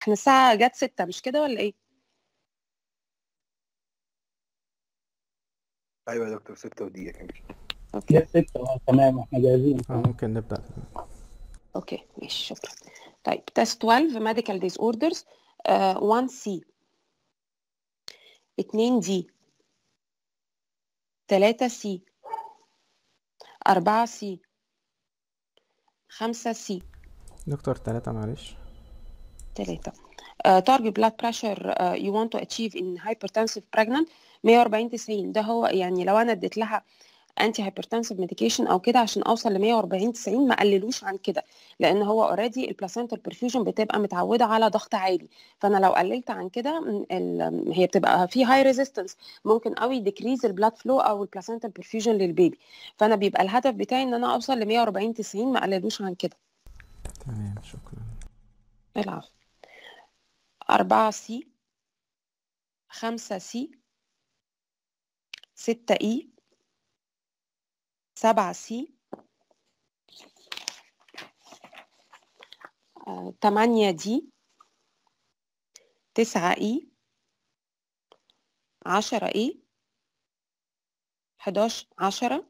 احنا الساعه جت 6 مش كده ولا ايه ايوه يا دكتور 6 ودقيقه كمان اوكي جت ستة اه تمام احنا جاهزين اه ممكن نبدأ اوكي ماشي شكرا طيب تيست 12 medical disorders uh, 1 C 2 D 3 C 4 C 5 C دكتور ثلاثة معلش ثلاثة uh, target blood pressure uh, you want to achieve in hypertensive pregnant 140 90 ده هو يعني لو انا اديت لها انتي هايبرتنسيف ميديكيشن او كده عشان اوصل ل 140 90 ما قللوش عن كده لان هو اوريدي البلاسنتال برفيوجن بتبقى متعوده على ضغط عالي فانا لو قللت عن كده م، ال- هي بتبقى في هاي ريزيستنس ممكن قوي ديكريز البلاد فلو او البلاسنتال برفيوجن للبيبي فانا بيبقى الهدف بتاعي ان انا اوصل ل 140 90 ما قللوش عن كده تمام شكرا العفو 4 سي 5 سي 6 اي 7 سي 8 دي 9 اي 10 اي 11 10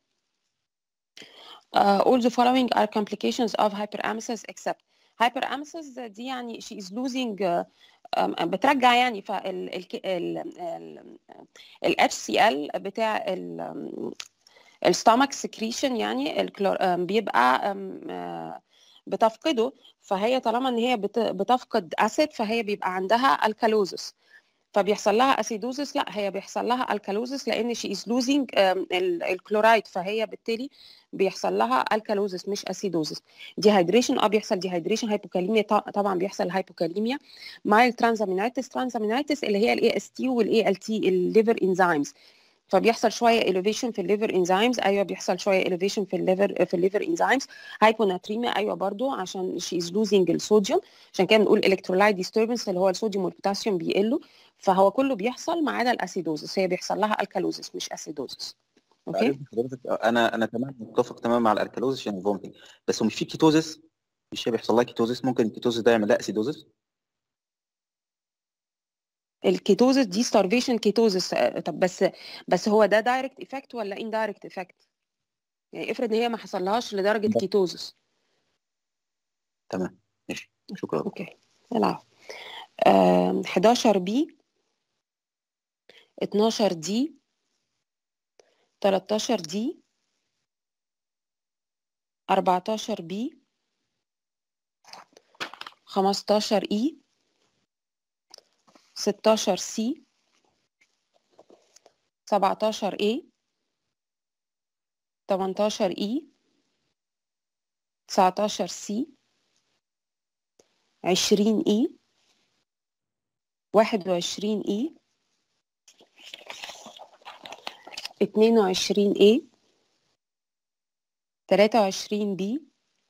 Uh, all the following are complications of hyperemesis except hyperemesis دي يعني she is losing uh, um, بترجع يعني فال ال ال ال ال HCl بتاع ال الستامك سكريشن يعني الكلور um, بيبقى um, uh, بتفقده فهي طالما ان هي بت- بتفقد اسيد فهي بيبقى عندها الكالوزس فبيحصل لها اسيدوزس لا هي بيحصل لها الكالوزس لان شي از لوزينج الكلورايد فهي بالتالي بيحصل لها الكالوزس مش اسيدوزس ديهايدريشن اه بيحصل ديهايدريشن هايبوكاليميا طبعا بيحصل هايبوكاليميا مايل ترانزامينايتس ترانزامينايتس اللي هي الاي اس تي والاي ال تي الليفر انزيمز فبيحصل شويه elevation في الليفر انزيمز ايوه بيحصل شويه elevation في الليفر في الليفر انزيمز هايبوناتريميا ايوه برضو عشان شي از لوزينج الصوديوم عشان كده بنقول الكترولايت ديستربنس اللي هو الصوديوم والبوتاسيوم بيقلوا فهو كله بيحصل ما عدا الاسيدوزس هي بيحصل لها الكالوزس مش اسيدوزس اوكي عارف حضرتك انا انا تمام متفق تماما مع الالكالوزس عشان الفومتنج بس هو مش في كيتوزس مش هي بيحصل لها كيتوزس ممكن الكيتوزس ده يعمل لها اسيدوزس الكيتوزس دي starvation كيتوزس طب بس بس هو ده دايركت افكت ولا indirect افكت يعني افرض ان هي ما حصلهاش لدرجه لا. كيتوزس تمام ماشي شكرا اوكي العب 11 بي 12 دي 13 دي 14 بي 15 اي 16 سي 17 اي 18 اي 19 سي 20 اي 21 اي 22 اي 23 بي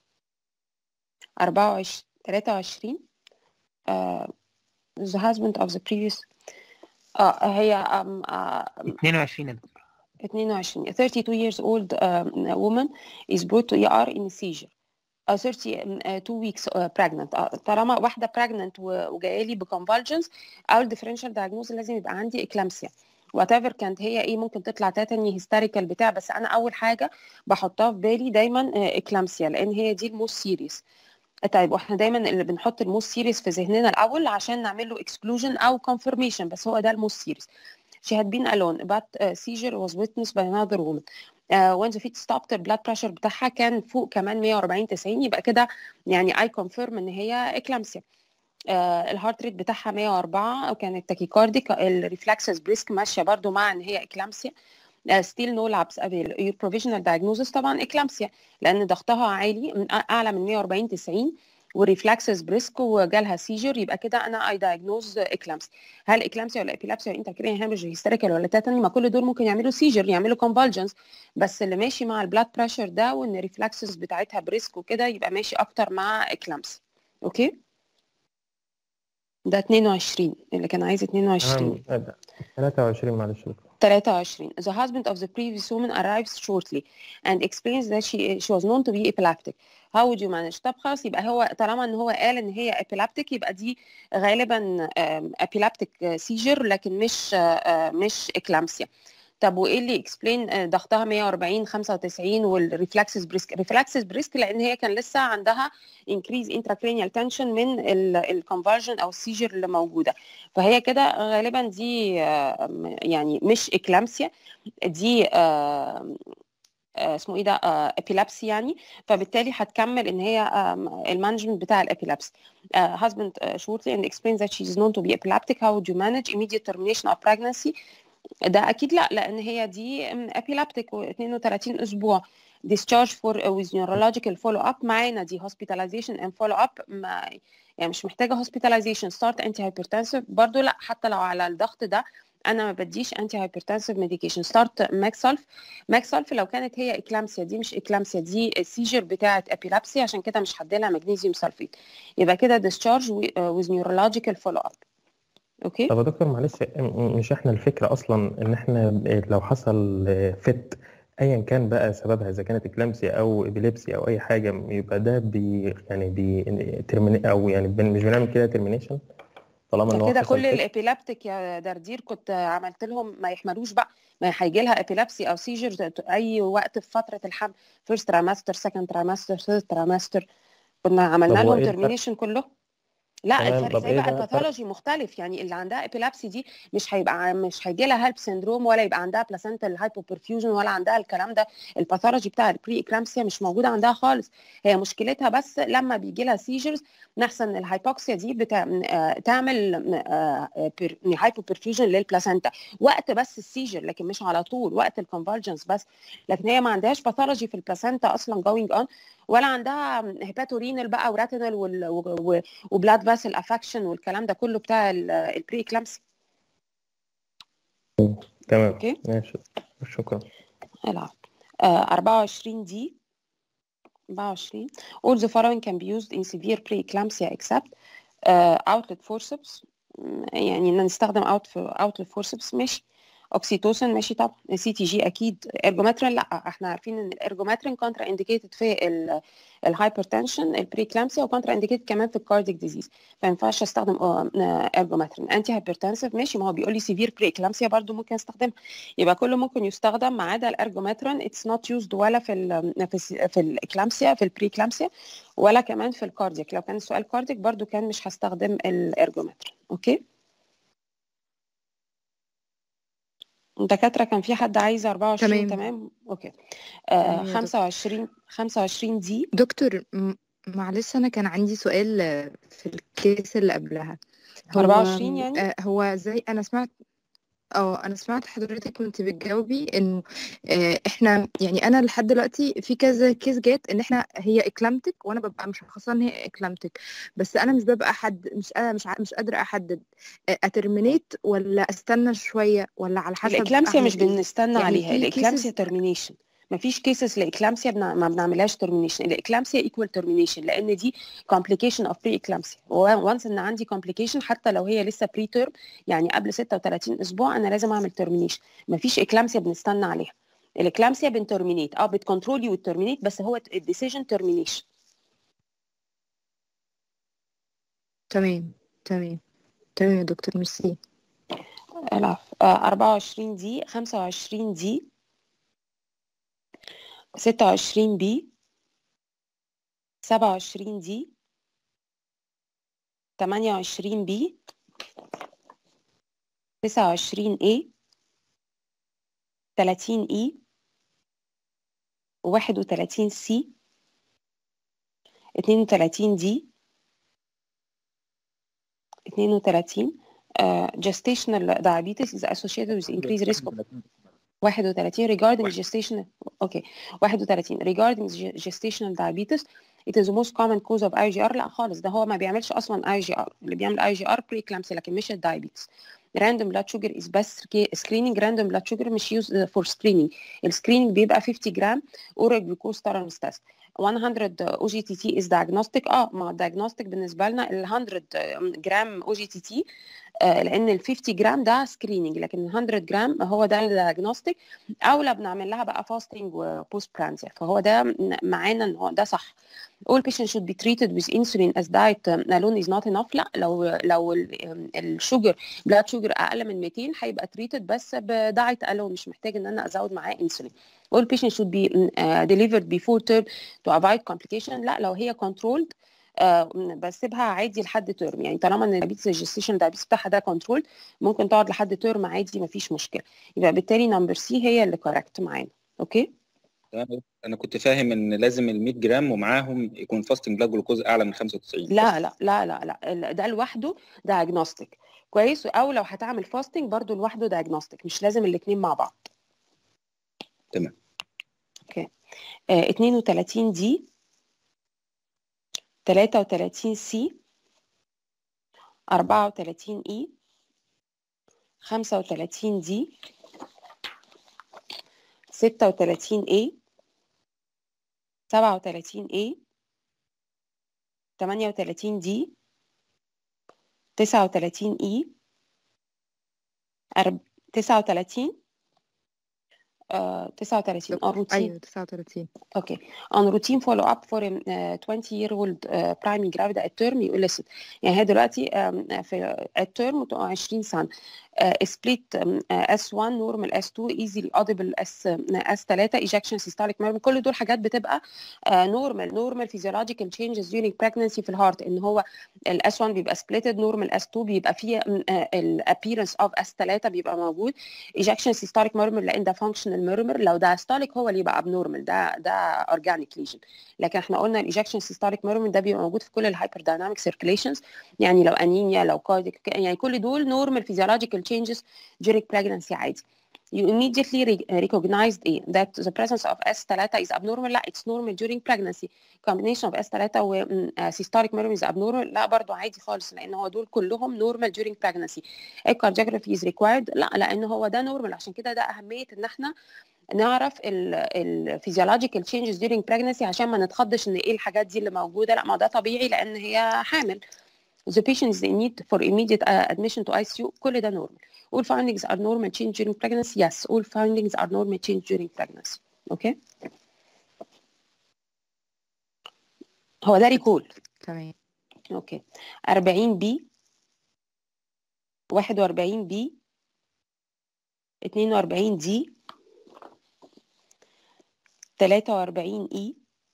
24 23 uh, the husband of the previous uh, هي um, uh, 22 يا دكتور 22 32 years old um, woman is brought to ER in a seizure uh, 32 weeks uh, pregnant uh, طالما واحدة pregnant و- وجاية لي بconvulsions أو differential diagnosis لازم يبقى عندي eclampsia وات ايفر كانت هي ايه ممكن تطلع تاتني هيستيريكال بتاع بس انا اول حاجه بحطها في بالي دايما اكلامسيا لان هي دي الموست سيريس طيب واحنا دايما اللي بنحط الموست سيريس في ذهننا الاول عشان نعمل له اكسكلوجن او كونفirmation بس هو ده الموست سيريس she had been alone but uh, seizure was witnessed by another woman uh, when the feet stopped the blood pressure بتاعها كان فوق كمان 140 90 يبقى كده يعني I confirm ان هي اكلامسيا آه الهارت ريت بتاعها 104 وكانت تاكيكارديك الريفلكسز بريسك ماشيه برضو مع ان هي اكلامسيا ستيل نو لابس افيل يور بروفيشنال دايجنوزس طبعا اكلامسيا لان ضغطها عالي من اعلى من 140 90 والريفلكسز بريسك وجالها سيجر يبقى كده انا اي دايجنوز اكلامسيا هل اكلامسيا ولا ابيلابسيا ولا انتركرين هامج هيستيريكال ولا تاتني ما كل دول ممكن يعملوا سيجر يعملوا كونفالجنس بس اللي ماشي مع البلاد بريشر ده وان الريفلكسز بتاعتها بريسك وكده يبقى ماشي اكتر مع اكلامسيا اوكي ده 22 اللي كان عايز 22 تمام ابدأ 23 معلش يا دكتور 23 The husband of the previous woman arrives shortly and explains that she she was known to be epileptic. How would you manage؟ طب خلاص يبقى هو طالما ان هو قال ان هي epileptic يبقى دي غالبا um, epileptic seizure لكن مش uh, مش eclampsia. طب وايه اللي اكسبلين ضغطها 140 95 والريفلكسز بريسك ريفلكسز بريسك لان هي كان لسه عندها انكريز انتراكرينيال تنشن من الكونفرجن او السيجر اللي موجوده فهي كده غالبا دي يعني مش اكلامسيا دي اسمه ايه ده ابيلابسي يعني فبالتالي هتكمل ان هي المانجمنت بتاع الابيلابسي husband shortly and explains that she is known to be epileptic how would you manage immediate termination of pregnancy ده اكيد لا لان هي دي ابيلابتيك و32 اسبوع discharge for with neurological follow up معانا دي hospitalization and follow up ما يعني مش محتاجه hospitalization start anti hypertensive برضو لا حتى لو على الضغط ده انا ما بديش انتي هايبرتنسيف ميديكيشن ستارت ماكسلف ماكسلف لو كانت هي اكلامسيا دي مش اكلامسيا دي السيجر بتاعه ابيلابسي عشان كده مش هديلها مغنيسيوم سلفيت يبقى كده ديscharge with neurological follow up اوكي طب يا دكتور معلش مش احنا الفكره اصلا ان احنا لو حصل فت ايا كان بقى سببها اذا كانت اكلامسيا او ابيليبسي او اي حاجه يبقى ده بي يعني بي ترمين او يعني بن مش بنعمل كده ترمينيشن طالما ان هو كده حصل كل فت الابيلابتيك يا دردير كنت عملت لهم ما يحملوش بقى ما هيجي لها ابيلابسي او سيجر اي وقت في فتره الحمل فيرست ترامستر سكند ترامستر ثيرد ترامستر كنا عملنا طب هو لهم ايه الفرق؟ ترمينيشن كله لا تمام الفرق طب ازاي ايه بقى بقى الفرق الباثولوجي مختلف يعني اللي عندها ابيلابسي دي مش هيبقى مش هيجي لها هيلب سندروم ولا يبقى عندها بلاسنتال هايبوبرفيوجن ولا عندها الكلام ده الباثولوجي بتاع البري اكلامسيا مش موجود عندها خالص هي مشكلتها بس لما بيجي لها سيجرز نحسن الهايبوكسيا دي بتاع آه، تعمل هايبوبرفيوجن للبلاسنتا وقت بس السيجر لكن مش على طول وقت الكونفرجنس بس لكن هي ما عندهاش باثولوجي في البلاسنتا اصلا جوينج اون ولا عندها هيباتورينال بقى وراتينال وبلاد فاسل افكشن والكلام ده كله بتاع البري اكلامسي تمام اوكي ماشي شكرا العب آه 24 دي 24 all the following can be used in severe preeclampsia except uh, outlet forceps م، يعني ان نستخدم out outlet forceps ماشي اوكسيتوسن ماشي طبعا سي تي جي اكيد ارجوماترين لا احنا عارفين ان الارجوماترين كونترا انديكيتد في الهايبرتنشن البريكلامسيا وكونترا انديكيتد كمان في الكارديك ديزيز فما ينفعش استخدم ارجوماترين انتي هايبرتنسيف ماشي ما هو بيقول لي سيفير بريكلامسيا برضو ممكن استخدمها يبقى كله ممكن يستخدم ما عدا الارجوماترين اتس نوت يوزد ولا في ال في, الس- في الاكلامسيا في البريكلامسيا ولا كمان في الكارديك لو كان السؤال كارديك برضو كان مش هستخدم الارجوماترين اوكي دكاترة كان في حد عايز 24 تمام. تمام اوكي آه تمام يا دكتور. 25 25 دي دكتور م- معلش انا كان عندي سؤال آه، في الكيس اللي قبلها هو 24 يعني؟ آه، هو زي انا سمعت اه انا سمعت حضرتك كنت بتجاوبي انه آه، احنا يعني انا لحد دلوقتي في كذا كيس جات ان احنا هي اكلامتك وانا ببقى مش مخصصه ان هي اكلامتك بس انا مش ببقى حد مش أنا مش ع- مش قادره احدد آه، اترمينيت ولا استنى شويه ولا على حسب الاكلامسيا مش أعمل إيه؟ بنستنى يعني عليها في الاكلامسيا cases- ترمينيشن مفيش كيسز لاكلامسيا بنا... ما بنعملهاش ترمينيشن الاكلامسيا ايكوال ترمينيشن لان دي كومبليكيشن اوف بري اكلامسيا وانس ان عندي كومبليكيشن حتى لو هي لسه بري تيرم يعني قبل 36 اسبوع انا لازم اعمل ترمينيشن مفيش اكلامسيا بنستنى عليها الاكلامسيا بنترمينيت اه بتكنترولي والترمينيت بس هو الديسيجن ترمينيشن تمام تمام تمام يا دكتور ميرسي العفو آه 24 دي 25 دي 26 بي 27 دي 28 بي 29 اي 30 اي 31 سي 32 دي 32 uh, gestational diabetes is associated with increased risk of 31 regarding gestational okay 31 regarding ge- gestational diabetes it is the most common cause of IGR لا خالص ده هو ما بيعملش اصلا IGR اللي بيعمل IGR preeclampsia لكن مش الدايابيتس random blood sugar is best screening random blood sugar مش used for screening السكريننج بيبقى 50 جرام oral glucose tolerance test 100 او جي تي تي از diagnostic اه ما diagnostic بالنسبه لنا ال 100 جرام او جي تي تي آه، لان ال 50 جرام ده سكريننج لكن ال 100 جرام هو ده الديagnostic او لو بنعمل لها بقى فاستنج وبوست برانزيا فهو ده م- معانا ان هو ده صح all patients should be treated with insulin as diet um, alone is not enough لا لو لو الشوجر بلاد شوجر اقل من 200 هيبقى تريتد بس بدايت الون مش محتاج ان انا ازود معاه انسولين all patients should be uh, delivered before term to avoid complication لا لو هي controlled آه، بسيبها عادي لحد ترم يعني طالما ان الدايبيتس الجستيشن دايبيتس بتاعها ده كنترول ممكن تقعد لحد ترم عادي مفيش مشكله يبقى بالتالي نمبر سي هي اللي كوركت معانا اوكي تمام انا كنت فاهم ان لازم ال 100 جرام ومعاهم يكون فاستنج بلاد جلوكوز اعلى من 95 لا لا لا لا لا ال- ده لوحده دايجنوستيك كويس او لو هتعمل فاستنج برضو لوحده دايجنوستيك مش لازم الاثنين مع بعض تمام. اوكي آه 32 دي 33 سي 34 اي 35 دي 36 اي 37 اي 38 دي 39 اي 39 آه 39 اه روتين ايوه 39 Okay. On routine follow up for a uh, 20 year old uh, primary gravid at term يقول listen يعني هي دلوقتي um, في at term 20 سنة uh, split um, uh, S1 normal S2 easily audible S uh, S3 ejection systolic murmur كل دول حاجات بتبقى uh, normal normal physiological changes during pregnancy في الهارت ان هو ال S1 بيبقى splitted normal S2 بيبقى فيه um, uh, ال appearance of S3 بيبقى موجود ejection systolic murmur لان ده functional murmur لو ده systolic هو اللي يبقى abnormal ده ده اورجانيك ليجن لكن احنا قلنا الايجكشن سيستوليك ميرمر ده بيبقى موجود في كل الهايبر دايناميك سيركيليشنز يعني لو انيميا لو كارديك يعني كل دول نورمال physiological changes during pregnancy عادي you immediately re- recognized ايه that the presence of S3 is abnormal لا it's normal during pregnancy combination of S3 و mm, uh, systolic murmur is abnormal لا برضو عادي خالص لان هو دول كلهم normal during pregnancy الكارديوجرافي is required لا لان هو ده normal عشان كده ده اهميه ان احنا نعرف الفيزيولوجيكال تشينجز during pregnancy عشان ما نتخضش ان ايه الحاجات دي اللي موجوده لا ما ده طبيعي لان هي حامل the patient is in need for immediate uh, admission to ICU كل ده normal all findings are normal change during pregnancy yes all findings are normal change during pregnancy اوكي هو ده ريكول تمام اوكي 40 بي 41 بي 42 دي 43 اي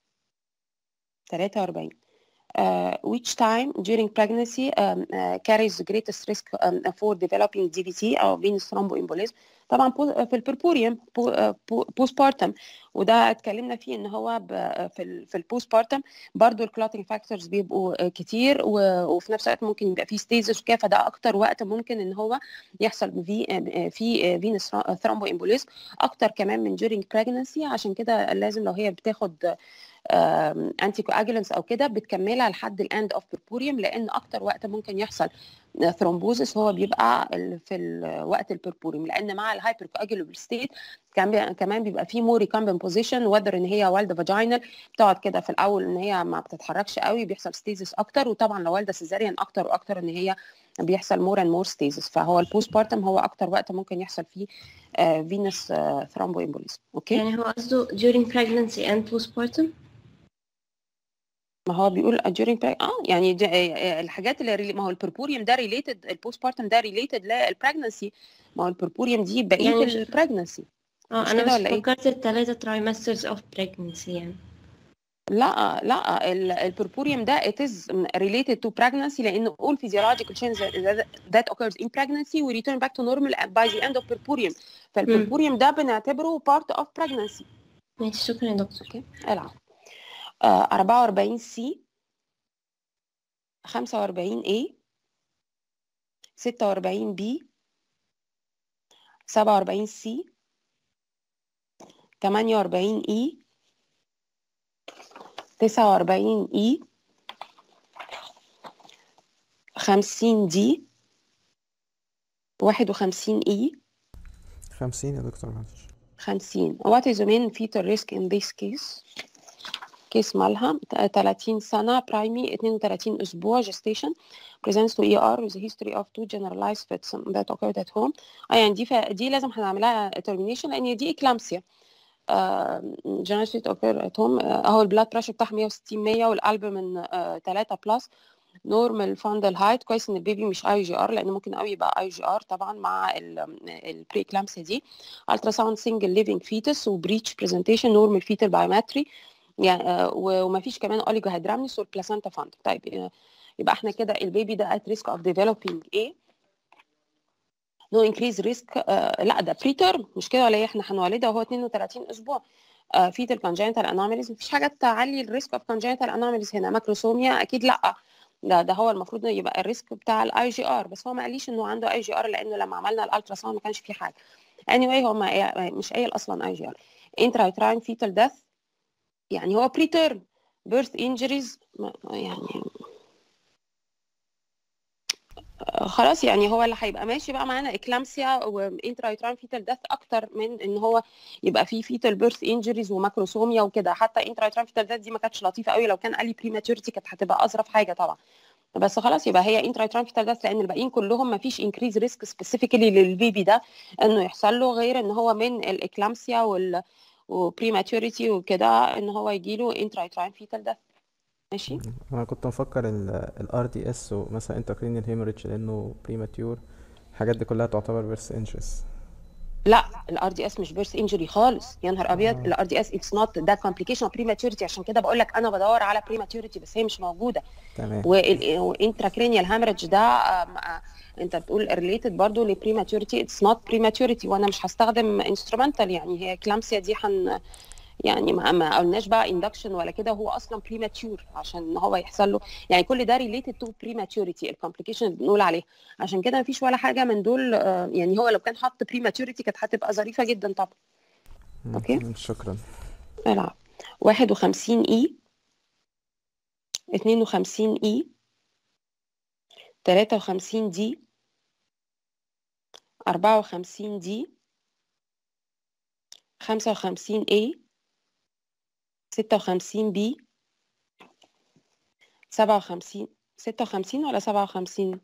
43 uh, which time during pregnancy um, uh, carries the greatest risk um, for developing DVT أو venous thromboembolism طبعا بو- في البربوريوم بوست بارتم وده اتكلمنا فيه ان هو ب- في ال في البوست بارتم برضو الكلوتنج فاكتورز بيبقوا آه، كتير و- وفي نفس الوقت ممكن يبقى فيه ستيزس وكده فده اكتر وقت ممكن ان هو يحصل في آه، في فينس ثرومبو امبوليزم اكتر كمان من during pregnancy عشان كده لازم لو هي بتاخد انتي كواجولانس او كده بتكملها لحد الاند اوف بيربوريوم لان اكتر وقت ممكن يحصل ثرومبوزس هو بيبقى ال- في ال- وقت البيربوريوم لان مع الهايبر كواجولابل ستيت كمان بيبقى في مور ريكامبن بوزيشن وذر ان هي والده فاجينال بتقعد كده في الاول ان هي ما بتتحركش قوي بيحصل ستيزس اكتر وطبعا لو والده سيزاريان اكتر واكتر ان هي بيحصل مور اند مور ستيزس فهو البوست بارتم هو اكتر وقت ممكن يحصل فيه فينس ثرومبو امبوليزم اوكي يعني هو قصده during pregnancy and postpartum ما هو بيقول during pre- اه يعني ج- آه، الحاجات اللي ريلي- ما هو البربوريوم ده ريليتد البوست بارتم ده ريليتد للبريجنسي ما هو البربوريوم دي بقيه يعني يعني مش- البريجنسي اه مش انا كده بس ولا ايه؟ فكرت الثلاثة trimesters of pregnancy يعني لا لا ال- البربوريوم ده it is related to pregnancy لان all physiological changes that, that occurs in pregnancy will return back to normal by the end of purpurium فالبربوريوم ده بنعتبره part of pregnancy ماشي شكرا يا دكتور اوكي العب آه 44 سي 45 A 46 B 47 C 48 E 49 E 50 D 51 E 50 يا دكتور معلش 50 What is the main fetal risk in this case? كيس مالها 30 سنة برايمي 32 أسبوع gestation presents to ER with a history of two generalized fits that occurred at home اه يعني دي ف... دي لازم هنعملها termination لأن دي إكلامسيا generalized fit occurred at home آه، اهو البلاد بريشر بتاعها 160 100 والقلب من 3 بلس نورمال فاندل هايت كويس ان البيبي مش اي جي ار لان ممكن قوي يبقى اي جي ار طبعا مع البري اكلامسيا دي الترا ساوند سنجل ليفنج فيتس وبريتش برزنتيشن نورمال فيتال بايومتري يعني آه، وما فيش كمان اوليجو هيدرامنس والبلاسنتا فاند طيب آه، يبقى احنا كده البيبي ده at risk of developing ايه نو انكريز ريسك لا ده بري تيرم مش كده ولا ايه احنا هنولدها وهو 32 اسبوع فيتال كونجنتال انوماليز مفيش حاجه تعلي الريسك اوف كونجنتال انوماليز هنا ماكروسوميا اكيد لا ده ده هو المفروض إنه يبقى الريسك بتاع الاي جي ار بس هو ما قاليش انه عنده اي جي ار لانه لما عملنا الالترا ساوند ما كانش فيه حاجه اني anyway هو ما مش قايل اصلا اي جي ار انترايتراين فيتال ديث يعني هو بري تيرم بيرث انجريز يعني آه، خلاص يعني هو اللي هيبقى ماشي بقى معانا اكلامسيا وانترايتران فيتال ديث اكتر من ان هو يبقى فيه فيتال بيرث انجريز وماكروسوميا وكده حتى انترايتران فيتال ديث دي ما كانتش لطيفه قوي لو كان قال لي بريماتورتي كانت هتبقى اظرف حاجه طبعا بس خلاص يبقى هي انترايتران فيتال ديث لان الباقيين كلهم ما فيش انكريز ريسك سبيسيفيكالي للبيبي ده انه يحصل له غير ان هو من الاكلامسيا وال وبريماتوريتي وكده ان هو يجي له انترايتران فيتال ديث ماشي انا كنت مفكر الار دي اس ومثلا انتركرينيال هيموريدج لانه بريماتيور الحاجات دي كلها تعتبر بيرس انجريس لا الار دي اس مش بيرث انجري خالص يا نهار ابيض آه. الار دي اس اتس نوت ده كومبليكيشن بريماتوريتي عشان كده بقول لك انا بدور على بريماتوريتي بس هي مش موجوده تمام والانتراكرينيال هامرج ده آم، آه، انت بتقول ريليتد برضه لبريماتوريتي اتس نوت بريماتوريتي وانا مش هستخدم انسترومنتال يعني هي كلامسيا دي حن يعني ما, ما قلناش بقى اندكشن ولا كده هو اصلا بريماتور عشان هو يحصل له يعني كل ده ريليتد تو بريماتوريتي الكومبليكيشن اللي بنقول عليها عشان كده مفيش ولا حاجه من دول آه، يعني هو لو كان حط بريماتوريتي كانت هتبقى ظريفه جدا طبعا أوكي. مم، شكرا العب 51 اي 52 اي 53 دي 54 دي 55 اي 56 بي 57 56 ولا 57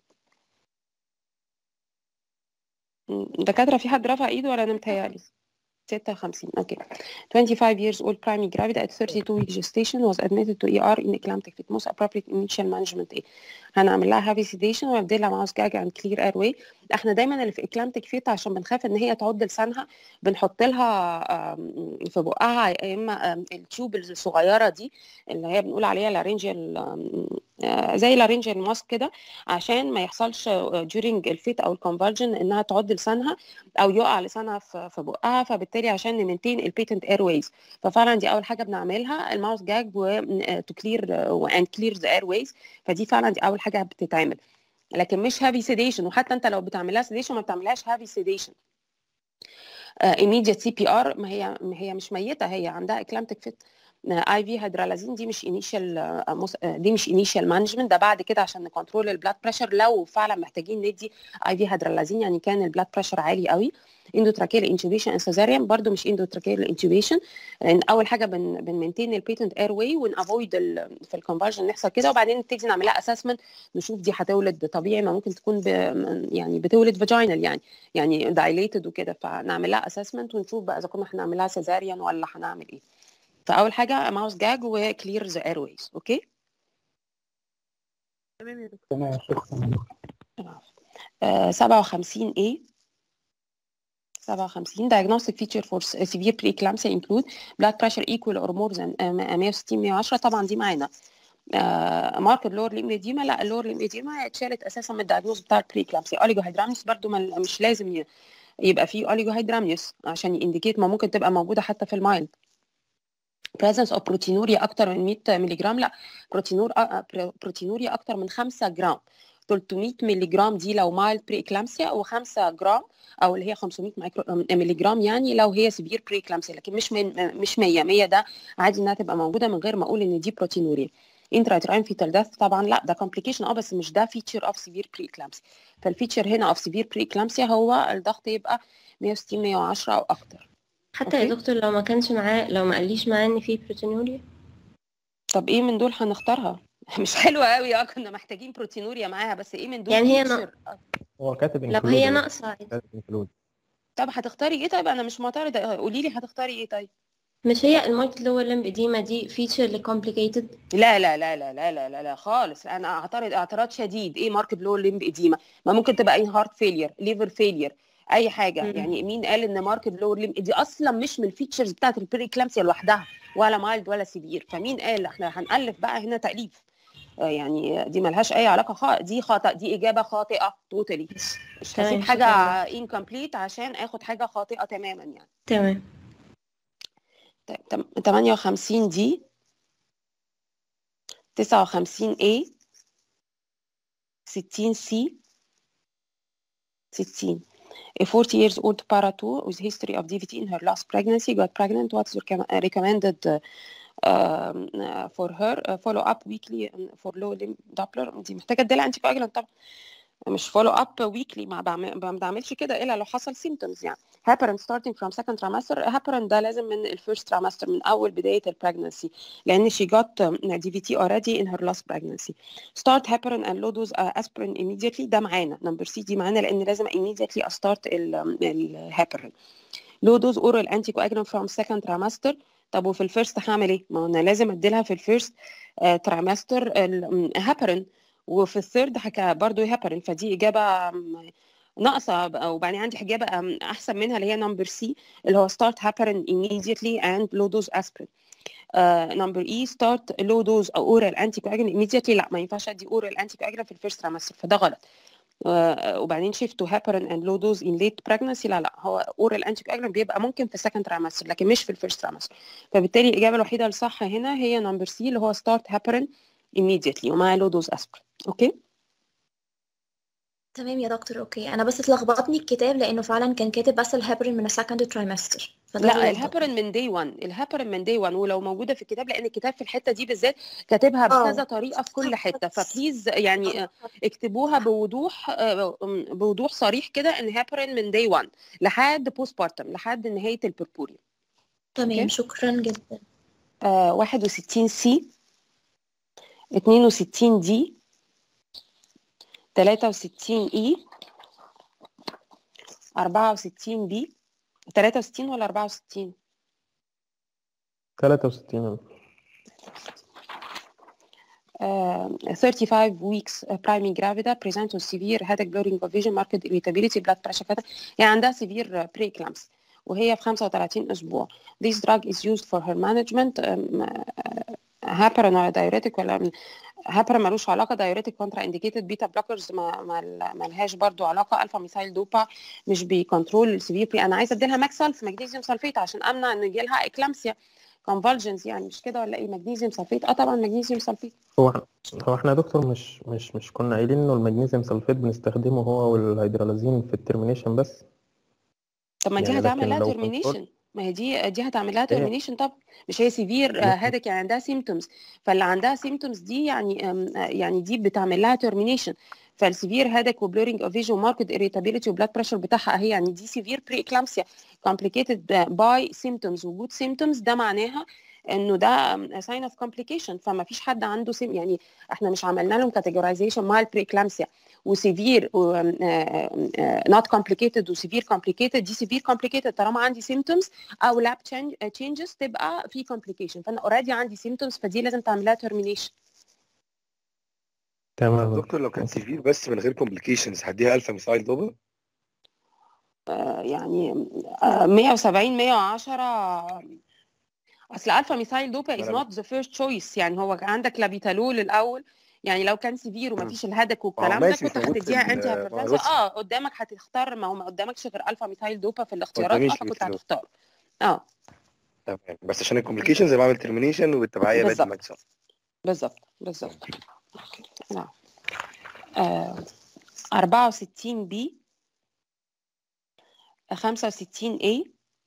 م، دكاترة في حد رفع ايده ولا انا متهيألي 56 اوكي 25 years old primary gravid at 32 week gestation was admitted to ER in eclamptic fit most appropriate initial management ايه هنعمل لها heavy sedation وابدلها ماوس جاج and clear airway احنا دايما اللي في eclamptic fit عشان بنخاف ان هي تعض لسانها بنحط لها آم، في بقها يا اما آم، التيوب الصغيره دي اللي هي بنقول عليها لارنجيال زي لارنجيال ماسك كده عشان ما يحصلش during الفيت او الكونفرجن انها تعض لسانها او يقع لسانها في في بقها فبالتالي عشان نمنتين البيتنت اير ويز ففعلا دي اول حاجه بنعملها الماوس جاج و تو كلير اند كلير ذا اير ويز فدي فعلا دي اول حاجه بتتعمل لكن مش هافي سيديشن وحتى انت لو بتعملها سيديشن ما بتعملهاش هافي سيديشن immediate سي بي ار ما هي ما هي مش ميته هي عندها اكلامتك فيت اي في هيدرالازين دي مش انيشال دي مش انيشال مانجمنت ده بعد كده عشان نكنترول البلاد بريشر لو فعلا محتاجين ندي اي في هيدرالازين يعني كان البلاد بريشر عالي قوي اندوتراكيال انتوبيشن سيزاريان برضو مش اندوتراكيال انتوبيشن لان اول حاجه بن بنمنتين البيتنت اير واي ونافويد في الكونفرجن نحصل كده وبعدين نبتدي نعملها اسسمنت نشوف دي هتولد طبيعي ما ممكن تكون ب يعني بتولد فاجينال يعني يعني دايليتد وكده فنعمل لها اسسمنت ونشوف بقى اذا كنا هنعملها سيزاريان ولا هنعمل ايه فاول حاجه ماوس جاج وكلير ذا اير ويز اوكي تمام يا دكتور تمام شكرا آه، 57 A 57 diagnostic feature for severe preeclampsia include blood pressure equal or more than آه، 160 110 طبعا دي معانا ماركت لور ليميديما لا اللور ليميديما اتشالت اساسا من الدايجنوز بتاع البريكلامسيا اوليجو هيدرامنيوس برضو ما- مش لازم ي- يبقى فيه اوليجو هيدرامنيوس عشان ينديكيت ما ممكن تبقى موجوده حتى في المايلد presence of proteinuria اكتر من 100 مللي جرام لا بروتينور بروتينوريا اكتر من 5 جرام 300 مللي جرام دي لو مايلد بري اكلامسيا و5 جرام او اللي هي 500 مايكرو مللي جرام يعني لو هي سيفير بري اكلامسيا لكن مش من مش 100 100 ده عادي انها تبقى موجوده من غير ما اقول ان دي بروتينوريا انتراتراين فيتال ديث طبعا لا ده كومبليكيشن اه بس مش ده فيتشر اوف سيفير بري اكلامسيا فالفيتشر هنا اوف سيفير بري اكلامسيا هو الضغط يبقى 160 110 او اكتر حتى يا أوكي. دكتور لو ما كانش معاه لو ما قاليش معاه ان في بروتينوريا طب ايه من دول هنختارها مش حلوه قوي اه كنا محتاجين بروتينوريا معاها بس ايه من دول يعني هي feature؟ هو كاتب لو include هي يا ناقصة عادي. كاتب include طب هتختاري ايه طيب انا مش معترضه قولي لي هتختاري ايه طيب مش هي الماركت لور لمب إديمة دي فيتشر لكومبليكيتد لا لا لا لا لا لا لا, لا خالص انا اعترض اعتراض شديد ايه ماركت لو ليمب اديما ما ممكن تبقى اي هارت فيلير ليفر فيلير اي حاجه مم. يعني مين قال ان ماركت لو ليمب دي اصلا مش من الفيتشرز بتاعت البري كلامسيا لوحدها ولا مايلد ولا سيفير فمين قال احنا هنالف بقى هنا تاليف آه، يعني دي ملهاش اي علاقه خالص دي خطا دي اجابه خاطئه توتالي مش تمام، هسيب شكراً حاجه لك. انكمبليت عشان اخد حاجه خاطئه تماما يعني تمام طيب تم- 58 دي 59 A 60 C 60 A 40 years old para 2 with history of DVT in her last pregnancy got pregnant. What's recom- uh, recommended uh, um, uh, for her? Uh, follow up weekly um, for low limb Doppler. دي محتاجة اديلها انتي كواجلانت طبعا مش فولو اب ويكلي ما بعمل- ما بعملش كده الا لو حصل سيمتومز يعني هابرن starting from second trimester هابرن ده لازم من الفيرست trimester من اول بدايه البريجنسي لان she got um, DVT already in her last pregnancy start heparin and low dose uh, aspirin immediately ده معانا نمبر سي دي معانا لان لازم immediately start الهابرين low dose oral anticoagulant from second trimester طب وفي الفيرست هعمل ايه؟ ما هو انا لازم اديلها في الفيرست تريمستر الهابرين وفي الثيرد حكا برضو هابرين فدي اجابه م- ناقصه ب- وبعدين عندي اجابه أم، احسن منها اللي هي نمبر سي اللي هو start heparin immediately and low dose aspirin نمبر اي ستارت لو دوز او اورال انتي كواجن immediately لا ما ينفعش ادي اورال انتي كواجن في الفيرست تريمستر فده غلط آه، وبعدين شيفت تو هابرين اند لو دوز ان ليت بريجنسي لا لا هو اورال انتي كواجن بيبقى ممكن في السكند تريمستر لكن مش في الفيرست تريمستر فبالتالي الاجابه الوحيده الصح هنا هي نمبر سي اللي هو ستارت هابرين immediately ومع لو دوز اسبرين اوكي تمام يا دكتور اوكي انا بس اتلخبطني الكتاب لانه فعلا كان كاتب بس الهابرين من السكند ترايمستر لا الهابرين من دي 1 الهابرين من دي 1 ولو موجوده في الكتاب لان الكتاب في الحته دي بالذات كاتبها بكذا طريقه في كل حته فبليز يعني آه، اكتبوها بوضوح آه، بوضوح صريح كده ان هابرين من دي 1 لحد بوست بارتم لحد نهايه البربوريوم تمام أوكي. شكرا جدا آه 61 سي 62 دي 63 اي 64 بي 63 ولا 64 63 uh, 35 weeks uh, priming gravida present with severe headache blurring of vision marked irritability blood pressure كده يعني عندها severe uh, preeclampsia وهي في 35 اسبوع this drug is used for her management um, uh, هابرين ولا دايوريتك ولا هابرين ملوش علاقه دايوريتك كونترا انديكيتد بيتا بلوكرز ما ما ما لهاش برضو علاقه الفا ميثايل دوبا مش بيكنترول السيفير بري انا عايزه اديلها ماكسلف مغنيسيوم سلفيت عشان امنع ان يجي لها اكلامسيا كونفولجنز يعني مش كده ولا ايه مغنيسيوم سلفيت اه طبعا مغنيسيوم سلفيت هو إحنا- هو احنا يا دكتور مش مش مش كنا قايلين انه المغنيسيوم سلفيت بنستخدمه هو والهيدرالازين في الترمينيشن بس طب ما دي يعني هتعمل لكن لها لو ترمينيشن ما هي دي دي هتعمل لها هي- ترمينيشن طب مش هي سيفير لا. هادك يعني عندها سيمتومز فاللي عندها سيمتومز دي يعني أم، آه، يعني دي بتعمل لها ترمينيشن فالسيفير هادك وبلورنج اوف فيجن ماركت اريتابيليتي وبلاد بريشر بتاعها اهي يعني دي سيفير بري اكلامسيا complicated باي سيمتومز وجود سيمتومز ده معناها انه ده ساين اوف كومبليكيشن فما فيش حد عنده سيم يعني احنا مش عملنا لهم كاتيجورايزيشن مع البري اكلامسيا وسيفير نوت كومبليكيتد وسيفير كومبليكيتد دي سيفير كومبليكيتد طالما عندي سيمتومز او لاب تشينجز تبقى في كومبليكيشن فانا اوريدي عندي سيمتومز فدي لازم تعمل لها ترمينيشن تمام دكتور لو كان سيفير بس من غير كومبليكيشنز هديها الفا ميثايل دوبا يعني آه، 170 110 اصل الفا ميثايل دوبا از أنا- نوت ذا فيرست تشويس يعني هو عندك لابيتالول الاول يعني لو كان سيفير ومفيش الهدك والكلام ده ماشي، كنت مش موجود في هتديها ال- انتي ما هايبرتنسا بص- اه قدامك هتختار ما هو ما قدامكش غير الفا ميثايل دوبا في الاختيارات قداميش اه فكنت ميثايل. هتختار اه تمام بس عشان الكومبليكيشنز بعمل ترمينيشن والتبعيه بدي بالظبط. ماكسيمم بالظبط بالظبط نعم آه 64 بي 65 A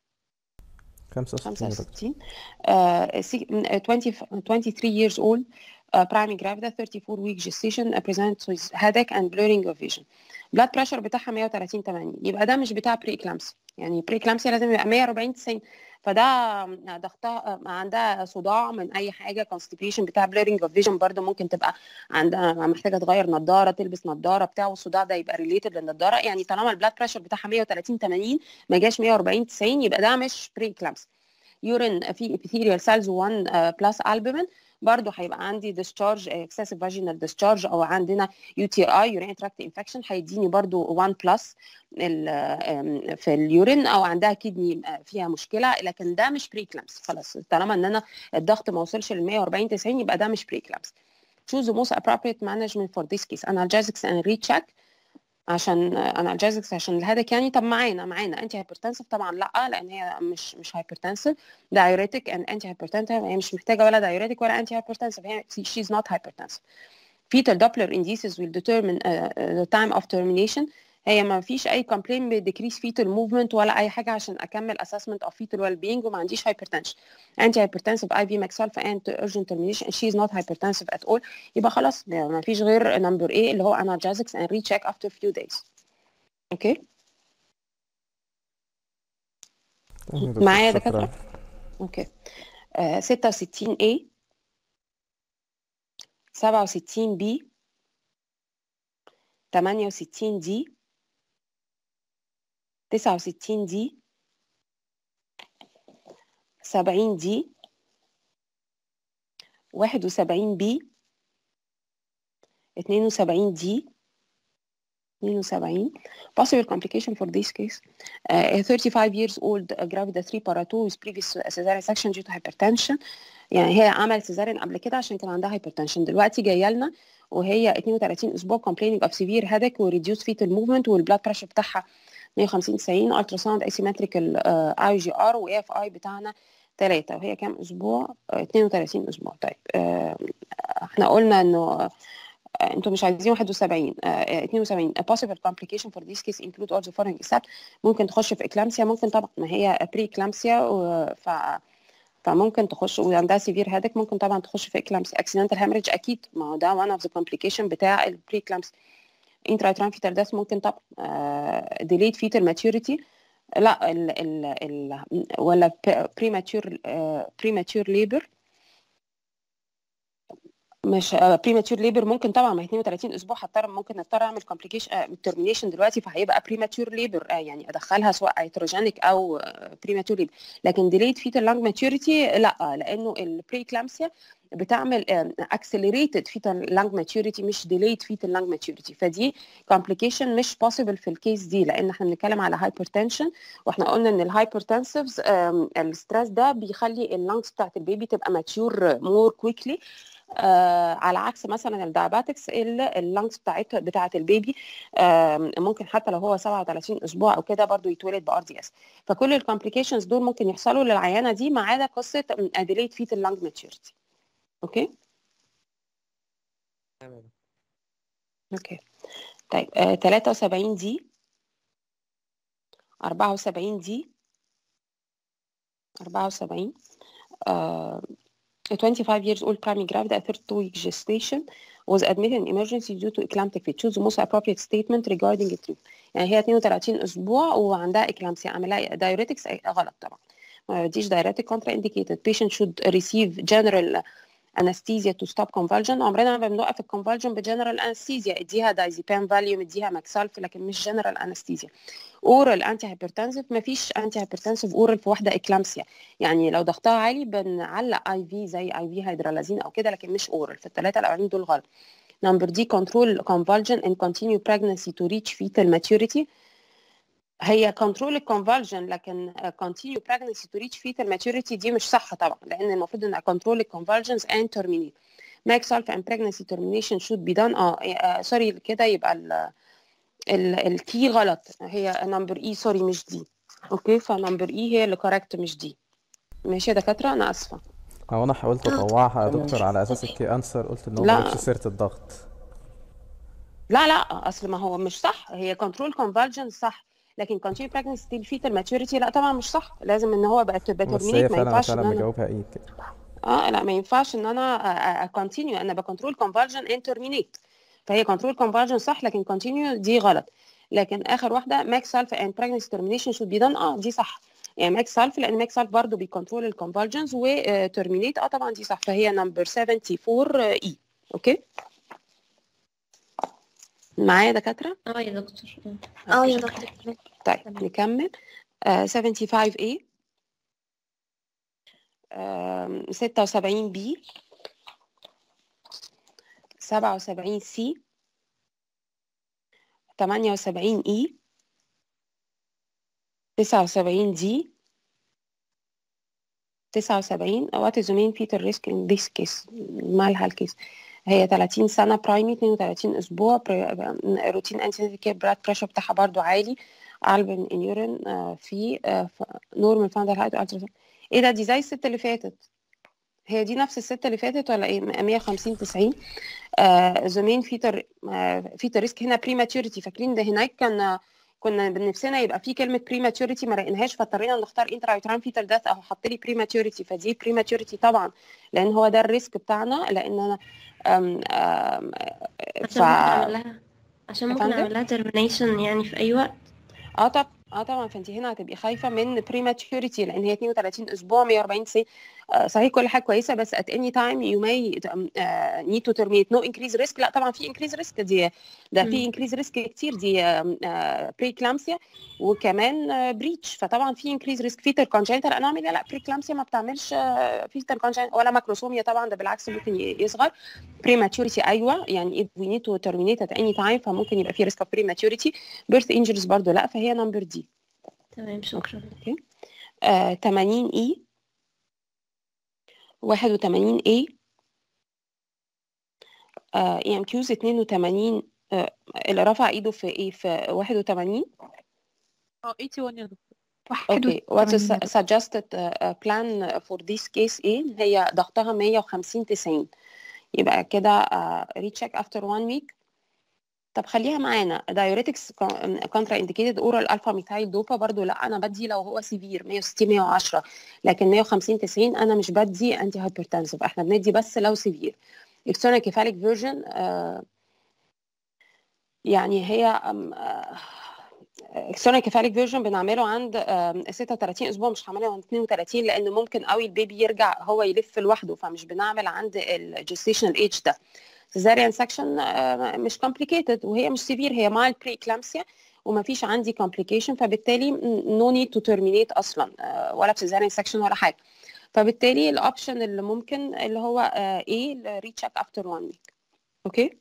65 يا دكتور 65 uh, six- mm, uh, 20 23 years old uh, primary gravida 34 week gestation uh, presents with headache and blurring of vision blood pressure بتاعها 130 80 يبقى ده مش بتاع بري اكلامسي يعني بري كلامسيا لازم يبقى 140 90 فده ضغطها عندها صداع من اي حاجه constipation بتاع blurring of vision برضو ممكن تبقى عندها محتاجه تغير نظاره تلبس نظاره بتاع والصداع ده يبقى ريليتد للنظاره يعني طالما البلاد بريشر بتاعها 130 80 ما جاش 140 90 يبقى ده مش بري كلامسيا يورين في epithelial cells 1 بلس albumin برضو هيبقى عندي discharge excessive vaginal discharge او عندنا UTI urinary tract infection هيديني برضو 1 بلس في اليورين او عندها كدني فيها مشكله لكن ده مش بري كلامس خلاص طالما ان انا الضغط ما وصلش ل 140 90 يبقى ده مش بري كلامس choose the most appropriate management for this case analgesics and recheck عشان انالجيزكس عشان الهدك يعني طب معانا معانا انتي هايبرتنسيف طبعا لا لان هي مش مش هايبرتنسيف دايوريتك اند انتي هايبرتنسيف هي مش محتاجه ولا دايوريتك ولا انتي هايبرتنسيف هي شيز نوت هايبرتنسيف fetal Doppler indices will determine uh, the time of termination هي ما فيش اي complaint بديكريس fetal movement ولا اي حاجه عشان اكمل assessment of fetal well being وما عنديش hypertension anti hypertensive IV Maxalfa and urgent termination and she is not hypertensive at all يبقى خلاص ما فيش غير number A اللي هو analgesics and recheck after few days اوكي معايا دكاتره اوكي آه 66 A 67 B 68 D 69 دي 70 دي 71 بي 72 دي 72 possible complication for this case uh, a 35 years old uh, gravida 3 para 2 with previous cesarean section due to hypertension يعني هي عملت سيزارين قبل كده عشان كان عندها hypertension دلوقتي جايه لنا وهي 32 اسبوع complaining of severe headache و reduced fetal movement والبلاد بريشر بتاعها 150 90 الترا ساوند اسيمتريكال اي جي ار واي اف اي بتاعنا 3 وهي كام اسبوع 32 اسبوع طيب احنا قلنا انه انتوا مش عايزين 71 72 a possible complication for this case include all the following except ممكن تخش في اكلامسيا ممكن طبعا ما هي بري اكلامسيا ف فممكن تخش وعندها سيفير هيدك ممكن طبعا تخش في اكلامسيا اكسيدنتال هامرج اكيد ما هو ده one of the complication بتاع البري اكلامسيا intrauterine fetal death ممكن طبعا uh, delayed fetal maturity لا ال ال ال ولا premature uh, premature labor مش بريماتور ليبر ممكن طبعا ما 32 اسبوع هضطر ممكن اضطر اعمل كومبليكيشن ترمينيشن دلوقتي فهيبقى بريماتور ليبر يعني ادخلها سواء هيتروجينيك او بريماتور ليبر لكن ديليد فيتال لانج ماتيوريتي لا لانه البري كلامسيا بتعمل اكسلريتد فيتال لانج ماتيوريتي مش ديليد فيتال لانج ماتيوريتي فدي كومبليكيشن مش بوسيبل في الكيس دي لان احنا بنتكلم على هايبرتنشن واحنا قلنا ان الهايبرتنسيفز الستريس ده بيخلي اللانجز بتاعت البيبي تبقى ماتيور مور كويكلي آه على عكس مثلا الداياباتكس اللانجز بتاعت بتاعت البيبي آه ممكن حتى لو هو 37 اسبوع او كده برضو يتولد بار دي اس فكل الكومبليكيشنز دول ممكن يحصلوا للعيانه دي ما عدا قصه اديليت فيت اللانج ماتيوريتي اوكي تمام اوكي طيب آه 73 دي 74 دي 74 آه A 25 years old primary gravid at 32 week gestation was admitted in emergency due to eclamptic fit. Choose the most appropriate statement regarding the treatment. يعني هي 32 اسبوع وعندها eclampsia عملها diuretics غلط طبعا. ما بديش diuretic contraindicated. Patient should receive general anesthesia to stop convulsion. عمرنا ما بنوقف الكونفالجن بجنرال anesthesia اديها دايزيبام فاليوم اديها ماكسالف لكن مش جنرال anesthesia. اورال انتي هايبرتنسيف ما فيش انتي هايبرتنسيف اورال في واحده اكلامسيا يعني لو ضغطها عالي بنعلق اي في زي اي في هيدرالازين او كده لكن مش اورال في الثلاثه الاولانيين دول غلط نمبر دي كنترول convulsion and continue pregnancy to reach fetal maturity هي كنترول الكونفالجن لكن continue pregnancy to reach fetal maturity دي مش صح طبعا لان المفروض ان كنترول الكونفالجنز and terminate max alpha and pregnancy termination should be done اه سوري كده يبقى ال التي غلط هي نمبر اي سوري مش دي اوكي فنمبر اي هي اللي كوركت مش دي ماشي يا دكاتره انا اسفه هو انا حاولت اطوعها يا دكتور على اساس الكي انسر قلت ان هو لا. ما جابش سيره الضغط لا لا اصل ما هو مش صح هي كنترول كونفالجنس صح لكن continue pregnancy till fetal maturity لا طبعا مش صح لازم ان هو بقى تبقى بس هي terminate ما فعلا ينفعش فعلا ان انا مجاوبها ايه كده اه لا ما ينفعش ان انا اكونتينيو انا بكنترول كونفالجن اند ترمينيت فهي كنترول كونفالجن صح لكن كونتينيو دي غلط لكن اخر واحده ماك سالف اند pregnancy termination should be done اه دي صح يعني ماك سالف لان ماك سالف برضه بيكنترول الكونفرجنس وترمينيت اه طبعا دي صح فهي نمبر 74 اي اوكي معايا دكاتره اه يا دكتور اه يا أوكي. دكتور تمام. طيب تمام. نكمل آه 75 A آم، 76 B 77 C 78 E 79 D 79 what is the main fetal risk in this case مالها الكيس هي 30 سنة برايمي 32 أسبوع روتين أنتي كير بلاد بريشر بتاعها برضو عالي ألبن ان يورين في نورمال فاندر هايت والترا ايه ده دي زي الست اللي فاتت هي دي نفس الست اللي فاتت ولا ايه 150 90 زمين فيتر فيتر ريسك هنا بريماتوريتي فاكرين ده هناك كان كنا بنفسنا يبقى في كلمه بريماتوريتي ما لقيناهاش فاضطرينا نختار انترا فيتال داث اهو حط لي بريماتوريتي فدي بريماتوريتي طبعا لان هو ده الريسك بتاعنا لان انا أم أم عشان ممكن اعمل لها عشان ممكن فندم؟ اعمل لها termination يعني في اي وقت اه طب اه طبعا فانت هنا هتبقي خايفه من بريماتوريتي لان هي 32 اسبوع 140 سنه آه صحيح كل حاجه كويسه بس at any time you may uh, need to terminate no increase risk لا طبعا في increase risk دي ده في مم. increase risk كتير دي بري كلامسيا وكمان بريتش فطبعا في increase risk فيتر كونجنتال انوميليا لا بري كلامسيا ما بتعملش فيتر كونجنتال ولا ماكروسوميا طبعا ده بالعكس ممكن ي- يصغر prematurity ايوه يعني if we need to terminate at any time فممكن يبقى في risk of prematurity birth injuries برضو لا فهي نمبر دي تمام شكرا اوكي آه 80 اي 81 اي اي ام كيوز 82 آه اللي رفع ايده في ايه في 81 اه 81 يا دكتور اوكي what's the su- suggested uh, uh, plan for this case ايه هي ضغطها 150 90 يبقى كده uh, recheck after one week طب خليها معانا diuretics contra indicated oral alpha methyl dopa برضو لا انا بدي لو هو سيفير 160 110 لكن 150 90 انا مش بدي انتي هايبرتنسيف احنا بندي بس لو سيفير external cephalic version آه يعني هي أم، آه external cephalic version بنعمله عند آم، 36 اسبوع مش هعمله عند 32 لان ممكن قوي البيبي يرجع هو يلف لوحده فمش بنعمل عند الجستيشنال ايج ده cesarean section آه، مش complicated وهي مش severe هي mild preeclampsia وما فيش عندي complication فبالتالي no need to terminate اصلا آه، ولا في cesarean section ولا حاجه فبالتالي الاوبشن اللي ممكن اللي هو آه، ايه ريتشيك افتر 1 ويك اوكي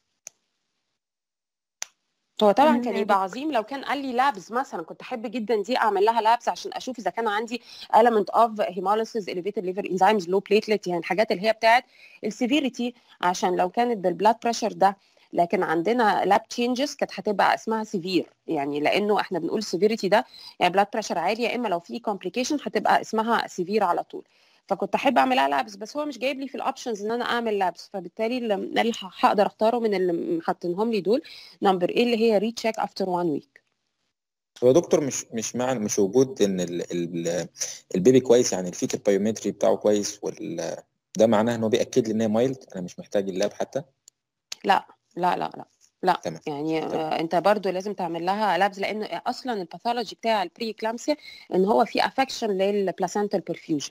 هو طبعا تمام كان يا يبقى عظيم لو كان قال لي لابس مثلا كنت احب جدا دي اعمل لها لابس عشان اشوف اذا كان عندي element of hemolysis elevated liver enzymes low platelet يعني الحاجات اللي هي بتاعت السيفيريتي عشان لو كانت بالبلاد بريشر ده لكن عندنا لاب تشينجز كانت هتبقى اسمها سيفير يعني لانه احنا بنقول السيفيريتي ده يعني بلاد بريشر عالي يا اما لو في كومبليكيشن هتبقى اسمها سيفير على طول فكنت احب اعملها لابس بس هو مش جايب لي في الاوبشنز ان انا اعمل لابس فبالتالي اللي اللي هقدر اختاره من اللي حاطينهم لي دول نمبر ايه اللي هي ريتشيك افتر 1 ويك هو دكتور مش مش معنى مش وجود ان ال ال البيبي كويس يعني الفيتال بايومتري بتاعه كويس وال ده معناه ان هو بياكد لي ان هي مايلد انا مش محتاج اللاب حتى لا لا لا لا لا تمام. يعني آه انت برضو لازم تعمل لها لابس لان اصلا الباثولوجي بتاع البري كلامسيا ان هو في افكشن للبلاسنتال برفيوجن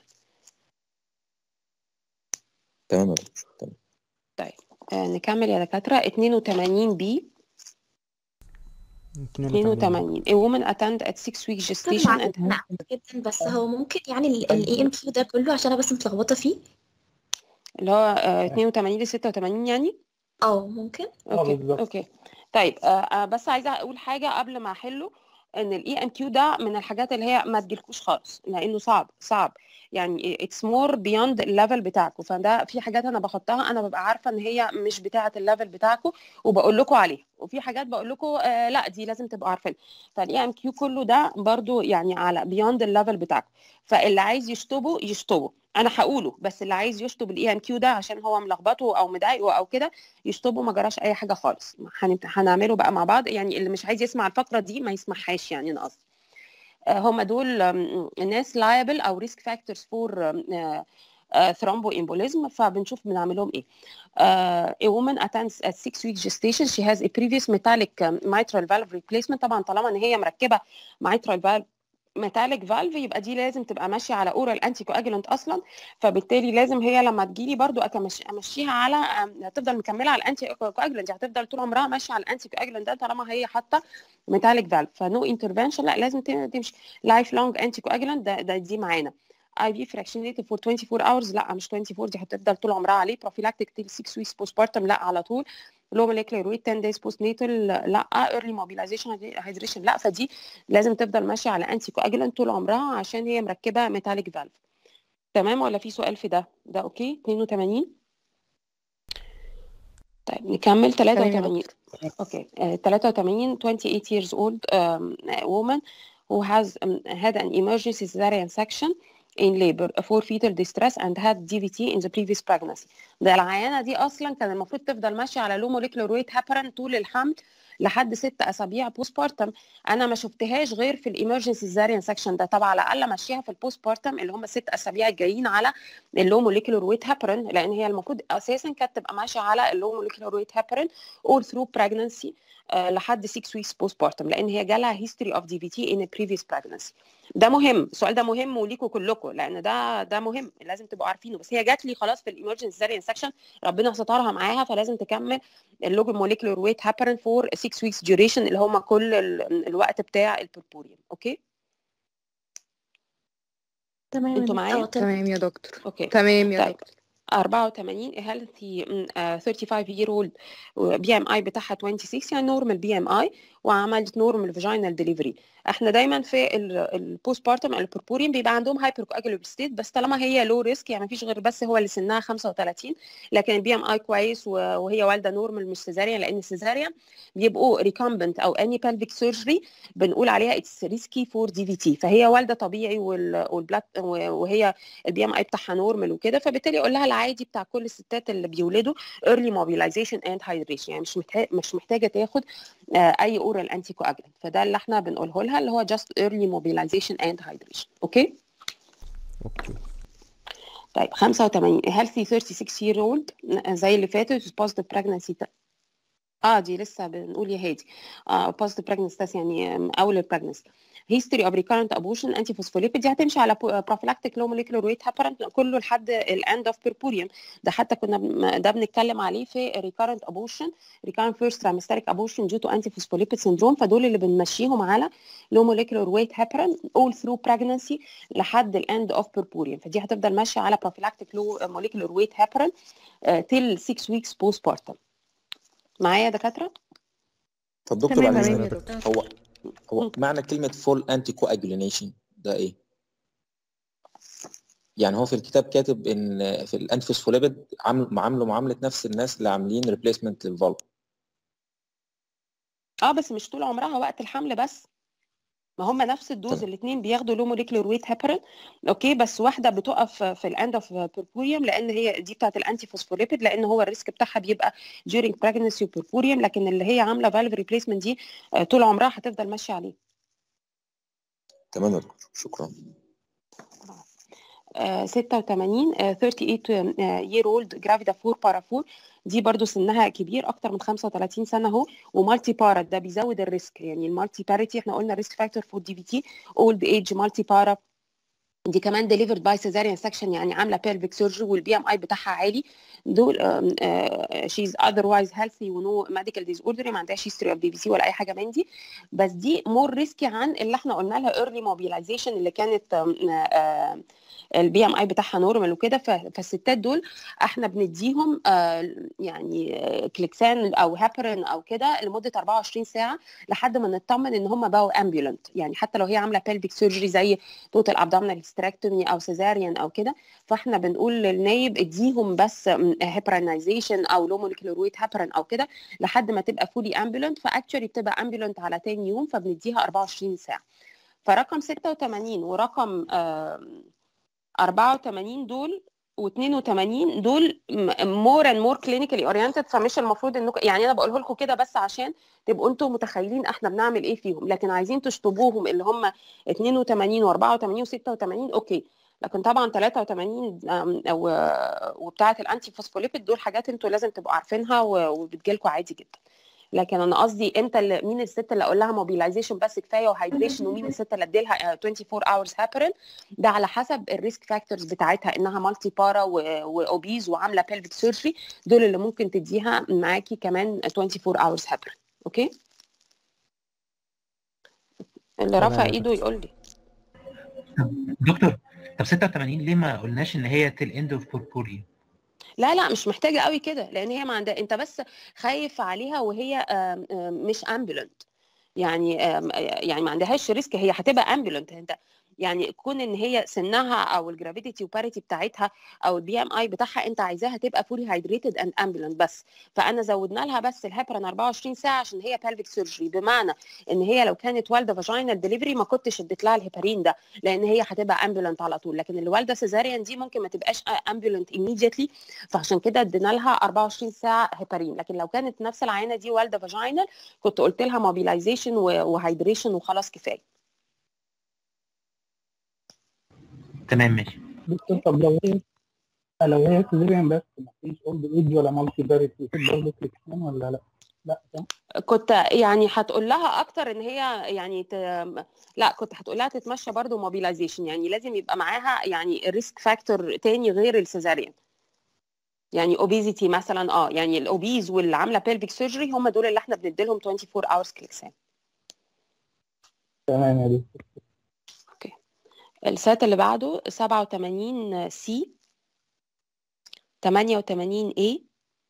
تمام يا دكتور تمام آه نكمل يا دكاتره 82 بي 82 a woman attend at 6 week gestation طبعا and انا جدا بس هو ممكن يعني الاي ام كيو ده كله عشان انا بس متلخبطه فيه اللي هو آه 82 ل 86 يعني اه ممكن اوكي بالظبط. اوكي طيب آه آه، بس عايزه اقول حاجه قبل ما احله ان الاي ام كيو ده من الحاجات اللي هي ما تجيلكوش خالص لانه صعب صعب يعني اتس مور بيوند الليفل بتاعكم فده في حاجات انا بحطها انا ببقى عارفه ان هي مش بتاعه الليفل بتاعكم وبقول لكم عليها وفي حاجات بقول لكم آه لا دي لازم تبقوا عارفين فالاي ام كيو كله ده برضو يعني على بيوند الليفل بتاعكم فاللي عايز يشطبه يشطبه انا هقوله بس اللي عايز يشطب الاي ام كيو ده عشان هو ملخبطه او مضايقه او كده يشطبه ما جراش اي حاجه خالص هنت- هنعمله بقى مع بعض يعني اللي مش عايز يسمع الفقره دي ما يسمعهاش يعني انا قصدي آه، هم دول آم، ناس liable او risk factors for آم، آه، ثرومبو امبوليزم فبنشوف بنعمل لهم ايه uh, a woman attends at 6 week gestation she has a previous metallic um, mitral valve replacement طبعا طالما ان هي مركبه mitral valve ميتاليك فالف يبقى دي لازم تبقى ماشيه على اورال انتي كواجولانت اصلا فبالتالي لازم هي لما تجيلي برضو أكمش- امشيها على أم، هتفضل مكمله على الانتي كواجولانت هتفضل طول عمرها ماشيه على الانتي كواجولانت ده طالما هي حاطه ميتاليك فالف فنو انترفنشن لا لازم ت- تمشي لايف لونج انتي كواجولانت ده, ده دي معانا اي بي فراكشنيتد فور 24 اورز لا مش 24 دي هتفضل طول عمرها عليه بروفيلاكتيك تيل 6 ويكس بوست بارتم لا على طول لو موليكولار ويت 10 دايز بوست نيتال لا ايرلي موبيلايزيشن هيدريشن لا فدي لازم تفضل ماشيه على انتي كواجولانت طول عمرها عشان هي مركبه ميتاليك فالف تمام ولا في سؤال في ده ده اوكي 82 طيب نكمل تمام يا 83 اوكي uh, 83 28 years old um, woman who has um, had an emergency cesarean section in labor for fetal distress and had DVT in the previous pregnancy ده العيانه دي اصلا كان المفروض تفضل ماشيه على لو موليكولار ويت هابرن طول الحمل لحد ست اسابيع بوست بارتم انا ما شفتهاش غير في الامرجنسي سيزاريان سكشن ده طبعا على الاقل ماشيها في البوست بارتم اللي هم ست اسابيع الجايين على اللو موليكولار ويت هابرن لان هي المفروض اساسا كانت تبقى ماشيه على اللو موليكولار ويت هابرن all through pregnancy آه، لحد 6 weeks بوست بارتم لان هي جالها history of DVT in a previous pregnancy ده مهم السؤال ده مهم وليكوا كلكم لان ده ده مهم لازم تبقوا عارفينه بس هي جات لي خلاص في الامرجنسي سيزاريان سكشن ربنا سترها معاها فلازم تكمل اللوج موليكولار ويت هابرن فور 6 ويكس ديوريشن اللي هم كل ال- الوقت بتاع البربوريوم اوكي تمام يا انتوا دكتور. معايا اه تمام تمام يا دكتور اوكي تمام يا طيب دكتور 84 healthy mm, uh, 35 year old بي ام اي بتاعها 26 يعني نورمال بي ام اي وعملت نورمال فاجينال ديليفري احنا دايما في البوست بارتم البربوريوم بيبقى عندهم هايبر كواجولابل ستيت بس طالما هي لو ريسك يعني مفيش غير بس هو اللي سنها 35 لكن البي ام اي كويس و- وهي والده نورمال مش سيزاريان لان السيزاريان بيبقوا ريكامبنت او اني pelvic سيرجري بنقول عليها اتس ريسكي فور دي في تي فهي والده طبيعي وال- والبلاد وهي البي ام اي بتاعها نورمال وكده فبالتالي اقول لها العادي بتاع كل الستات اللي بيولدوا early mobilization and hydration يعني مش محتاج مش محتاجه تاخد آه، اي اورال انتي كواجلانت فده اللي احنا بنقوله لها اللي هو just early mobilization and hydration اوكي اوكي طيب 85 healthy 36 year old زي اللي فاتت with positive pregnancy te- اه دي لسه بنقول يا هادي اه positive pregnancy test يعني آم، اول البريجنسي history of recurrent abortion antiphospholipid دي هتمشي على po- prophylactic low molecular weight heparin كله لحد ال end of purpurium ده حتى كنا بن- ده بنتكلم عليه في recurrent abortion recurrent first trimesteric abortion due to antiphospholipid syndrome فدول اللي بنمشيهم على low molecular weight heparin all through pregnancy لحد ال end of purpurium فدي هتفضل ماشيه على prophylactic low molecular weight heparin uh, till 6 weeks postpartum معايا يا دكاتره طب دكتور تمام بعد تمام اذنك يا دكتور. هو هو مم. معنى كلمة فول انتي كواجولينيشن ده ايه؟ يعني هو في الكتاب كاتب ان في الانفوسفوليبيد عامل عامله معاملة نفس الناس اللي عاملين ريبليسمنت للفالف اه بس مش طول عمرها وقت الحمل بس ما هم نفس الدوز تمام الاثنين بياخدوا لو موليكولر ويت هيبرين اوكي بس واحده بتقف في الاند اوف بيربوريوم لان هي دي بتاعت الانتي فوسفوليبيد لان هو الريسك بتاعها بيبقى during pregnancy وبيربوريوم لكن اللي هي عامله فالف ريبليسمنت دي آه، طول عمرها هتفضل ماشيه عليه تمام يا دكتور شكرا آه، 86 آه، 38 year old جرافيدا 4 بارا 4 دي برضو سنها كبير اكتر من 35 سنه اهو ومالتي بارا ده بيزود الريسك يعني المالتي باريتي احنا قلنا ريسك فاكتور فور دي في تي اولد ايج مالتي بارا دي كمان delivered by cesarean section يعني عامله pelvic surgery والبي ام اي بتاعها عالي دول شيز otherwise healthy ونو medical disorder ما عندهاش history of DVC ولا اي حاجه من دي بس دي مور ريسكي عن اللي احنا قلنا لها early mobilization اللي كانت آم، آه، البي ام اي بتاعها نورمال وكده ف- فالستات دول احنا بنديهم آه، يعني آه، كليكسان او هابرين او كده لمده 24 ساعه لحد ما نطمن ان هم بقوا امبيولنت يعني حتى لو هي عامله pelvic surgery زي توتال ابدومينال هيستريكتومي او سيزاريان او كده فاحنا بنقول للنايب اديهم بس هيبرانيزيشن او لو موليكولر ويت هيبرين او كده لحد ما تبقى فولي امبيولنت فاكشولي بتبقى امبيولنت على تاني يوم فبنديها 24 ساعه فرقم 86 ورقم آم، 84 دول و82 دول مور اند مور كلينيكالي اورينتد فمش المفروض انكم يعني انا بقوله لكم كده بس عشان تبقوا انتم متخيلين احنا بنعمل ايه فيهم لكن عايزين تشطبوهم اللي هم 82 و84 و86 اوكي لكن طبعا 83 آم، و- وبتاعه الانتي فوسفوليبيد دول حاجات انتوا لازم تبقوا عارفينها و- وبتجيلكوا عادي جدا لكن انا قصدي امتى اللي مين الست اللي اقول لها موبيلايزيشن بس كفايه وهايدريشن ومين الست اللي ادي لها 24 اورز هابرين ده على حسب الريسك فاكتورز بتاعتها انها مالتي بارا واوبيز وعامله بيلفيك سيرجري دول اللي ممكن تديها معاكي كمان 24 اورز هابرين اوكي اللي تمام رفع يا ايده دكتور يقول لي دكتور طب 86 ليه ما قلناش ان هي تيل اند اوف بوربوريا لا لا مش محتاجه قوي كده لان هي ما عندها انت بس خايف عليها وهي آم، آم، مش امبولنت يعني آم، يعني ما عندهاش ريسك هي هتبقى امبولنت انت يعني كون ان هي سنها او الجرافيتي وباريتي بتاعتها او البي ام اي بتاعها انت عايزاها تبقى فولي هايدريتد اند امبولنت بس فانا زودنا لها بس الهيبرين 24 ساعه عشان هي بلفيك سيرجري بمعنى ان هي لو كانت والده فاجينال ديليفري ما كنتش اديت لها الهيبرين ده لان هي هتبقى امبولنت على طول لكن اللي والده سيزاريان دي ممكن ما تبقاش امبولنت immediately فعشان كده ادينا لها 24 ساعه هيبارين لكن لو كانت نفس العينه دي والده فاجينال كنت قلت لها موبيلايزيشن وهايدريشن وخلاص كفايه تمام ماشي دكتور طب لو هي لو هي سيزيريان بس مفيش اولد ايج ولا مالتي باريتي برضه كريكسين ولا لا؟ لا صح؟ كنت يعني هتقول لها اكتر ان هي يعني ت... لا كنت هتقول لها تتمشى برضه موبيلايزيشن يعني لازم يبقى معاها يعني ريسك فاكتور تاني غير السيزاريان يعني اوبيزيتي مثلا اه يعني الاوبيز واللي عامله بيلفيك سيرجري هم دول اللي احنا بندي لهم 24 اورز كليكسان تمام يا دكتور اوكي السات اللي بعده 87 سي 88 A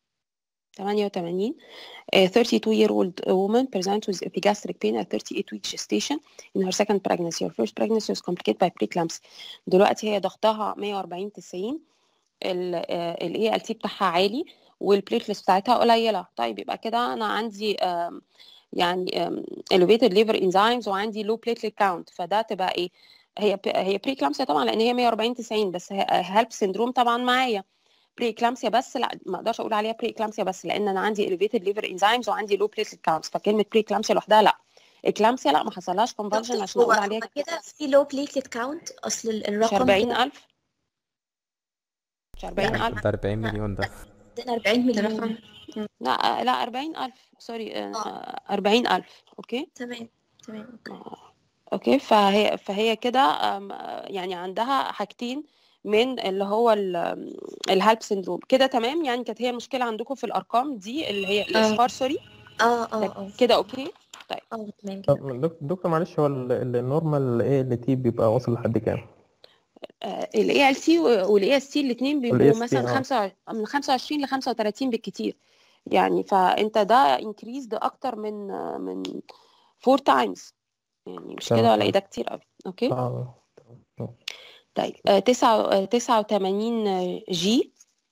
88 A 32 year old woman presents with epigastric pain at 38 week gestation in her second pregnancy. Her first pregnancy was complicated by preeclampsia. دلوقتي هي ضغطها 140 90 الاي ال تي بتاعها عالي والبليتلس بتاعتها قليله طيب يبقى كده انا عندي آم، يعني آم، elevated liver enzymes وعندي low platelet count فده تبقى ايه هي ب- هي بريكلامسيا طبعا لان هي 140 90 بس هيلب سيندروم طبعا معايا بري اكلامسيا بس لا ما اقدرش اقول عليها بري اكلامسيا بس لان انا عندي elevated liver enzymes وعندي low platelet counts فكلمه بري اكلامسيا لوحدها لا اكلامسيا لا ما حصلهاش convulsion دكتور عشان هو اقول هو عليها كده في لو بليتلت كاونت اصل ال- مش الرقم 40000 مش 40000 ده 40 مليون ده عندنا 40 مليون لا لا 40000 سوري آه، 40000 اوكي تمام تمام اوكي اوكي فهي فهي كده آم، يعني عندها حاجتين من اللي هو الهالب سيندروم كده تمام يعني كانت هي المشكله عندكم في الارقام دي اللي هي الاصفار سوري اه اه اه كده اوكي طيب اه تمام طب دك- دكتور معلش هو ال- ال- النورمال ايه ال تي بيبقى واصل لحد كام؟ الاي ال سي والاي اس تي الاثنين بيبقوا وال AST مثلا آه. خمسة من 25 ل 35 بالكتير يعني فانت ده انكريز ده اكتر من من فور تايمز يعني مش تمام. كده ولا ايه ده كتير قوي اوكي اه طيب آه، تسعة آه، 89 جي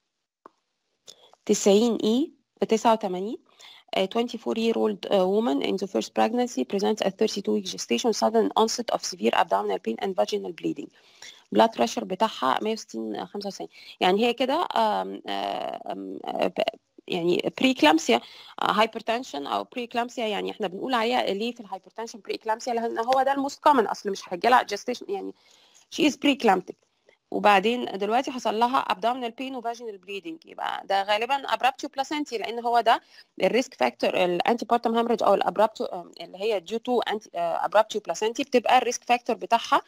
90 اي 89 A 24 year old uh, woman in the first pregnancy presents at 32 week gestation sudden onset of severe abdominal pain and vaginal bleeding. blood pressure بتاعها 160 95 يعني هي كده آم، آم، آه، ب- يعني بريكلامسيا هايبرتنشن او بريكلامسيا يعني احنا بنقول عليها ليه في الهايبرتنشن بريكلامسيا لان هو ده الموست كومن اصل مش هيجي لها جستيشن يعني شي از بريكلامتيك وبعدين دلوقتي حصل لها abdominal pain وفاجينال bleeding يبقى ده غالبا abruptio placenti لان هو ده الريسك فاكتور الانتي بارتم هامرج او الابرابتو اللي هي due to anti abruptio placenti بتبقى الريسك فاكتور بتاعها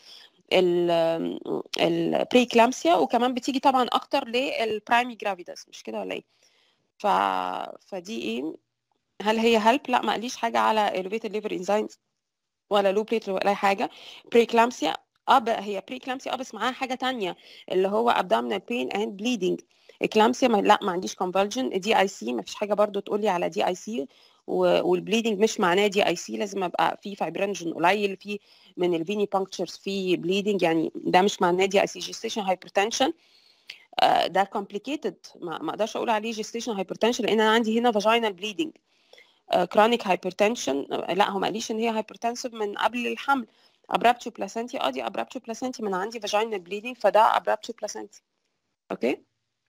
البريكلامسيا وكمان بتيجي طبعا اكتر للبرايمي جرافيداس مش كده ولا ايه ف... فدي ايه هل هي هلب لا ما قاليش حاجه على elevated liver enzymes ولا لو بليت ولا اي حاجه بريكلامسيا اه ب- هي بريكلامسيا اه بس معاها حاجه تانية اللي هو abdominal pain and bleeding اكلامسيا ما لا ما عنديش convulsion دي اي سي ما فيش حاجه برضو تقولي على دي اي سي والبليدنج مش معناه دي اي سي لازم ابقى في فايبرينجن قليل في من الفيني بانكتشرز في بليدنج يعني ده مش معناه دي اي سي جيستيشن هايبرتنشن ده كومبليكيتد ما ما اقدرش اقول عليه جيستيشن هايبرتنشن لان انا عندي هنا فاجينال بليدنج كرونيك هايبرتنشن لا هو ما قاليش ان هي هايبرتنسيف من قبل الحمل ابرابتشو بلاسنتي اه دي ابرابتشو بلاسنتي من عندي فاجينال بليدنج فده ابرابتشو بلاسنتي اوكي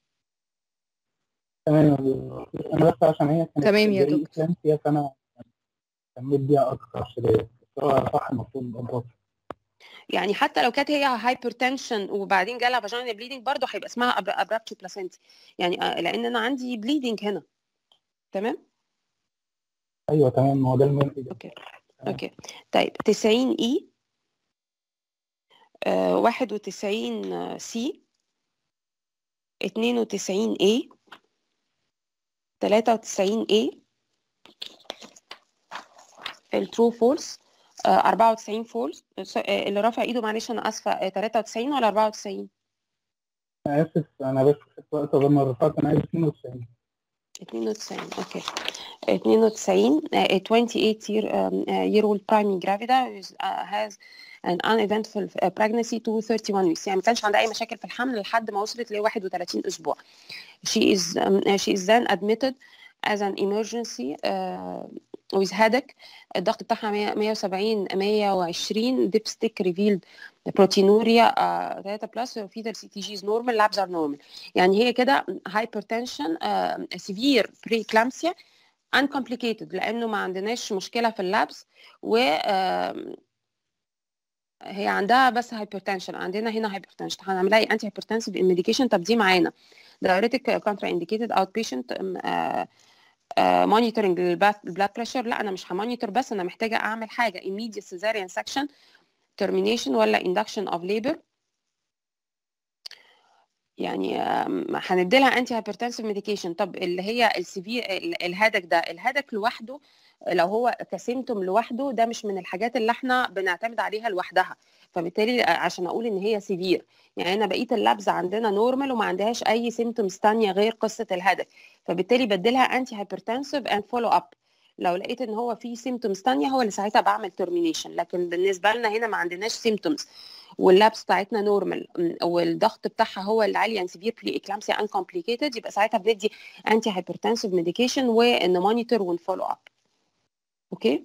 تمام يا دكتور. انا بس عشان هي كانت تمام يا زي دكتور. إسلامسيا فانا كملت بيها اكتر شويه بس هو صح المفروض اضرب يعني حتى لو كانت هي هايبرتنشن وبعدين جالها فاجينال بليدنج برضه هيبقى اسمها ابرابتو بلاسنتي يعني آه، لان انا عندي بليدنج هنا تمام ايوه تمام ما هو ده المهم جدا اوكي اوكي طيب 90 اي 91 سي 92 اي 93 اي الترو فولس 94 فولس اللي رافع ايده معلش انا اسفه آه، 93 ولا 94 انا اسف انا بس خدت وقت غير ما رفعت انا عايز 92 92 اوكي 92 uh, 28 year um, uh, year old priming gravida who uh, has an uneventful uh, pregnancy to 31 weeks يعني ما كانش عندها اي مشاكل في الحمل لحد ما وصلت ل 31 اسبوع she is um, uh, she is then admitted as an emergency uh, with headache الضغط بتاعها 100 170 120 dipstick revealed proteinuria uh, 3 بلس fetal CTG is normal labs are normal يعني هي كده hypertension uh, severe preeclampsia uncomplicated لانه ما عندناش مشكله في اللابس و آم، هي عندها بس هايبرتنشن عندنا هنا هايبرتنشن هنعمل لها انتي هايبرتنسيف ميديكيشن طب دي معانا diuretic كونترا انديكيتد اوت بيشنت مونيتورنج البلاد بريشر لا انا مش همونيتور بس انا محتاجه اعمل حاجه immediate cesarean section termination ولا induction of labor يعني آم، هندي لها انتي هايبرتنسيف ميديكيشن طب اللي هي السيفير الهدك ده الهدك لوحده لو هو كسيمتوم لوحده ده مش من الحاجات اللي احنا بنعتمد عليها لوحدها فبالتالي عشان اقول ان هي سيفير يعني انا بقيه اللابز عندنا نورمال وما عندهاش اي سيمتومز تانية غير قصه الهدك فبالتالي بديلها انتي هايبرتنسيف اند فولو اب لو لقيت ان هو في سيمتومز تانية هو اللي ساعتها بعمل ترمينيشن لكن بالنسبه لنا هنا ما عندناش سيمتومز واللابس بتاعتنا نورمال والضغط بتاعها هو اللي عالي يعني سيفير بري اكلامسيا ان كومبليكيتد يبقى ساعتها بندي انتي هايبرتنسيف ميديكيشن ونمونيتور ونفولو اب اوكي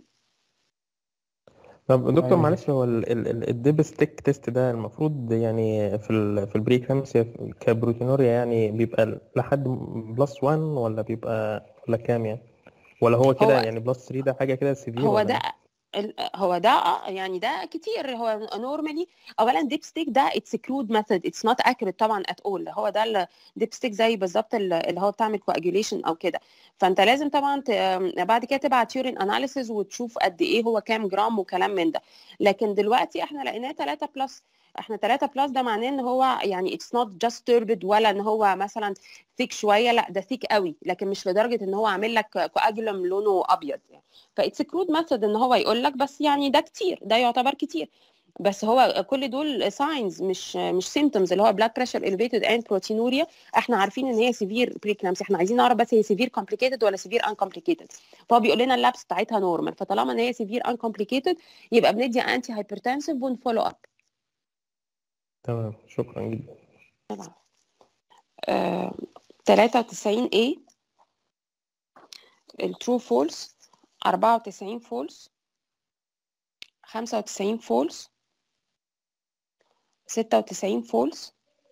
طب دكتور أيوة. معلش هو ال- ال- ال- الديب ستيك تيست ده المفروض يعني في ال في البري كلامسيا كبروتينوريا يعني بيبقى لحد بلس 1 ولا بيبقى ولا كام يعني ولا هو كده هو- يعني بلس 3 ده حاجه كده سيفير هو ولا ده إيه؟ ال- هو ده آه، يعني ده كتير هو نورمالي اولا ديب ستيك ده اتس كرود ميثود اتس نوت اكيوريت طبعا ات اول هو ده الديب ستيك زي بالظبط ال- اللي هو بتعمل كواجوليشن او كده فانت لازم طبعا ت... بعد كده تبعت يورين اناليسيز وتشوف قد ايه هو كام جرام وكلام من ده لكن دلوقتي احنا لقيناه 3 بلس احنا 3 بلس ده معناه ان هو يعني اتس نوت جاست توربد ولا ان هو مثلا ثيك شويه لا ده ثيك قوي لكن مش لدرجه ان هو عامل لك كواجولم لونه ابيض يعني فاتس كرود ميثود ان هو يقول لك بس يعني ده كتير ده يعتبر كتير بس هو كل دول ساينز مش مش سيمتومز اللي هو بلاد بريشر اليفيتد اند بروتينوريا احنا عارفين ان هي سيفير بريكلامس احنا عايزين نعرف بس هي سيفير كومبليكيتد ولا سيفير ان كومبليكيتد فهو بيقول لنا اللابس بتاعتها نورمال فطالما ان هي سيفير ان كومبليكيتد يبقى بندي انتي هايبرتنسيف ونفولو اب تمام شكرا جدا طبعا آه 93 A الترو فولس 94 فولس 95 فولس 96 فولس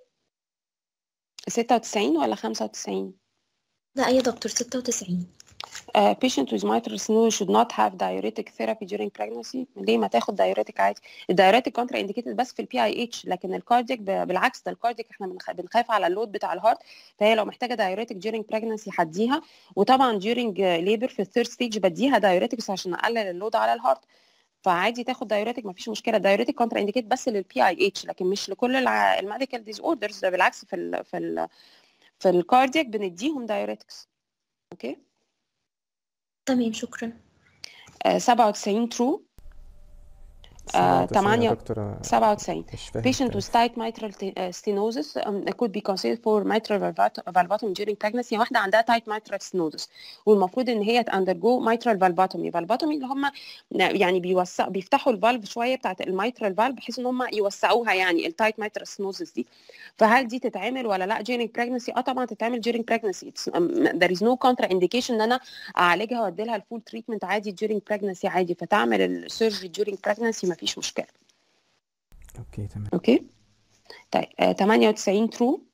96 ولا 95 لا يا دكتور 96 Uh, patient with mitral stenosis should not have diuretic therapy during pregnancy ليه ما تاخد diuretic عادي الدايوريتك كونترا انديكيتد بس في البي اي اتش لكن الكاردياك ب- بالعكس ده الكاردياك احنا بنخ- بنخاف على اللود بتاع الهارت فهي لو محتاجه diuretic during pregnancy هديها وطبعا during labor في الثيرد ستيج بديها diuretics عشان اقلل اللود على الهارت فعادي تاخد دايوريتك مفيش مشكله دايوريتك كونترا انديكيت بس للبي اي اتش لكن مش لكل الميديكال ديز اوردرز ده بالعكس في ال في ال في الكاردياك بنديهم دايوريتكس اوكي تمام شكرا آه 97 ترو 97 آه يا 8 دكتور 97 مش فاهم patient الكلام. with tight mitral te- uh, stenosis um, could be considered for mitral valvat- valvotomy during pregnancy واحدة عندها tight mitral stenosis والمفروض ان هي undergo mitral valvotomy valvotomy اللي هم يعني بيوسع بيفتحوا الفالف شوية بتاعت الميترال فالف بحيث ان هم يوسعوها يعني التايت mitral stenosis دي فهل دي تتعمل ولا لا during pregnancy اه طبعا تتعمل during pregnancy It's, um, there is no contraindication ان انا اعالجها وادي لها الفول تريتمنت عادي during pregnancy عادي فتعمل السيرجري during pregnancy مفيش مشكلة اوكي تمام اوكي طيب آه 98 ترو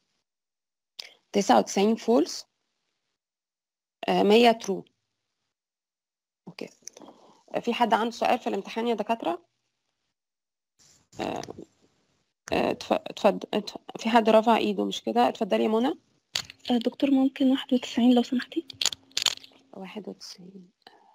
99 فولس آه 100 ترو اوكي آه، في حد عنده سؤال في الامتحان يا دكاترة آه، آه، اتف- اتفضل اتف- في حد رفع ايده مش كده اتفضلي يا منى آه، دكتور ممكن واحد وتسعين لو سمحتي 91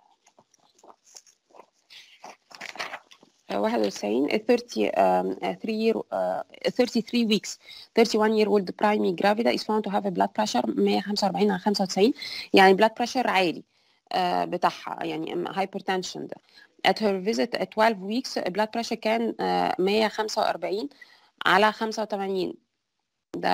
آه، 91 آه، 30 um, uh, 3 year uh, 33 weeks 31 year old primary gravida is found to have a blood pressure 145 على 95 يعني blood pressure عالي آه، بتاعها يعني hypertension ده at her visit at 12 weeks blood pressure كان آه، 145 على 85 ده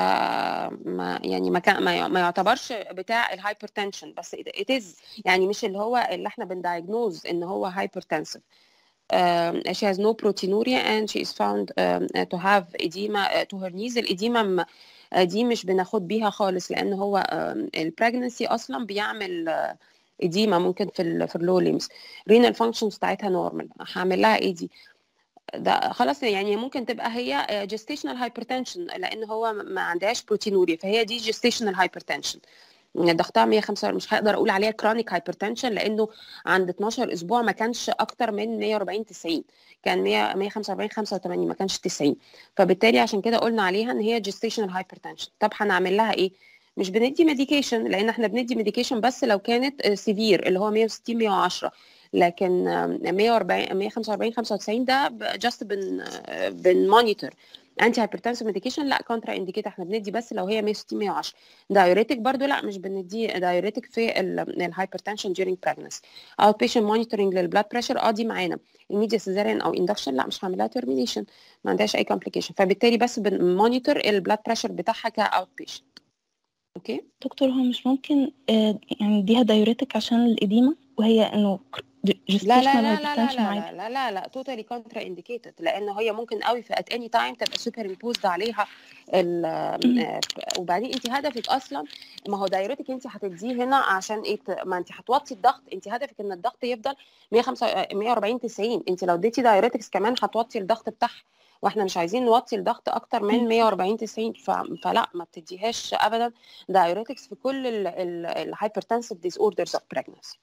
ما يعني ما كان ما ما يعتبرش بتاع الهايبرتنشن بس it is يعني مش اللي هو اللي احنا بندايجنوز ان هو hypertensive um, she has no proteinuria and she is found um, to have edema uh, to her knees الإديمة م- uh, دي مش بناخد بيها خالص لأن هو um, البريجنسي أصلا بيعمل uh, إديمة ممكن في ال في اللو ليمز renal functions بتاعتها نورمال هعمل لها ايه دي ده خلاص يعني ممكن تبقى هي gestational hypertension لأن هو ما عندهاش بروتينوريا فهي دي gestational hypertension ضغطها 105 مش هقدر اقول عليها كرونيك هايبرتنشن لانه عند 12 اسبوع ما كانش اكتر من 140 90 كان 100 145 85 ما كانش 90 فبالتالي عشان كده قلنا عليها ان هي جيستيشنال هايبرتنشن طب هنعمل لها ايه مش بندي ميديكيشن لان احنا بندي ميديكيشن بس لو كانت سيفير اللي هو 160 110 لكن 140 145 95 ده جاست بن بنمونيتور انتي هايبرتنسيف ميديكيشن لا كونترا انديكيت احنا بندي بس لو هي 160 110 دايوريتك برضو لا مش بندي دايوريتك في الهايبرتنشن during pregnancy اوت بيشنت مونيتورنج للبلاد بريشر اه دي معانا الميديا سيزاريان او اندكشن لا مش هعملها ترمينيشن ما عندهاش اي كومبليكيشن فبالتالي بس بنمونيتور البلاد بريشر بتاعها كاوت بيشنت اوكي دكتور هو مش ممكن آه، يعني اديها دايوريتك عشان الإديمة وهي انه لا gestational لا لا لا لا hypertension لا عادي لا لا لا توتالي كونترا انديكيتد لان هي ممكن قوي في ات اني تايم تبقى سوبر امبوزد عليها ال آه، وبعدين انت هدفك اصلا ما هو دايرتك انت هتديه هنا عشان ايه ت- ما انت هتوطي الضغط انت هدفك ان الضغط يفضل 105 آه، 140 90 انت لو اديتي دايرتكس كمان هتوطي الضغط بتاعها واحنا مش عايزين نوطي الضغط اكتر من 140 90 ف... فلا ما بتديهاش ابدا دايوريتكس في كل الهايبرتنسيف ديس اوردرز اوف بريجنسي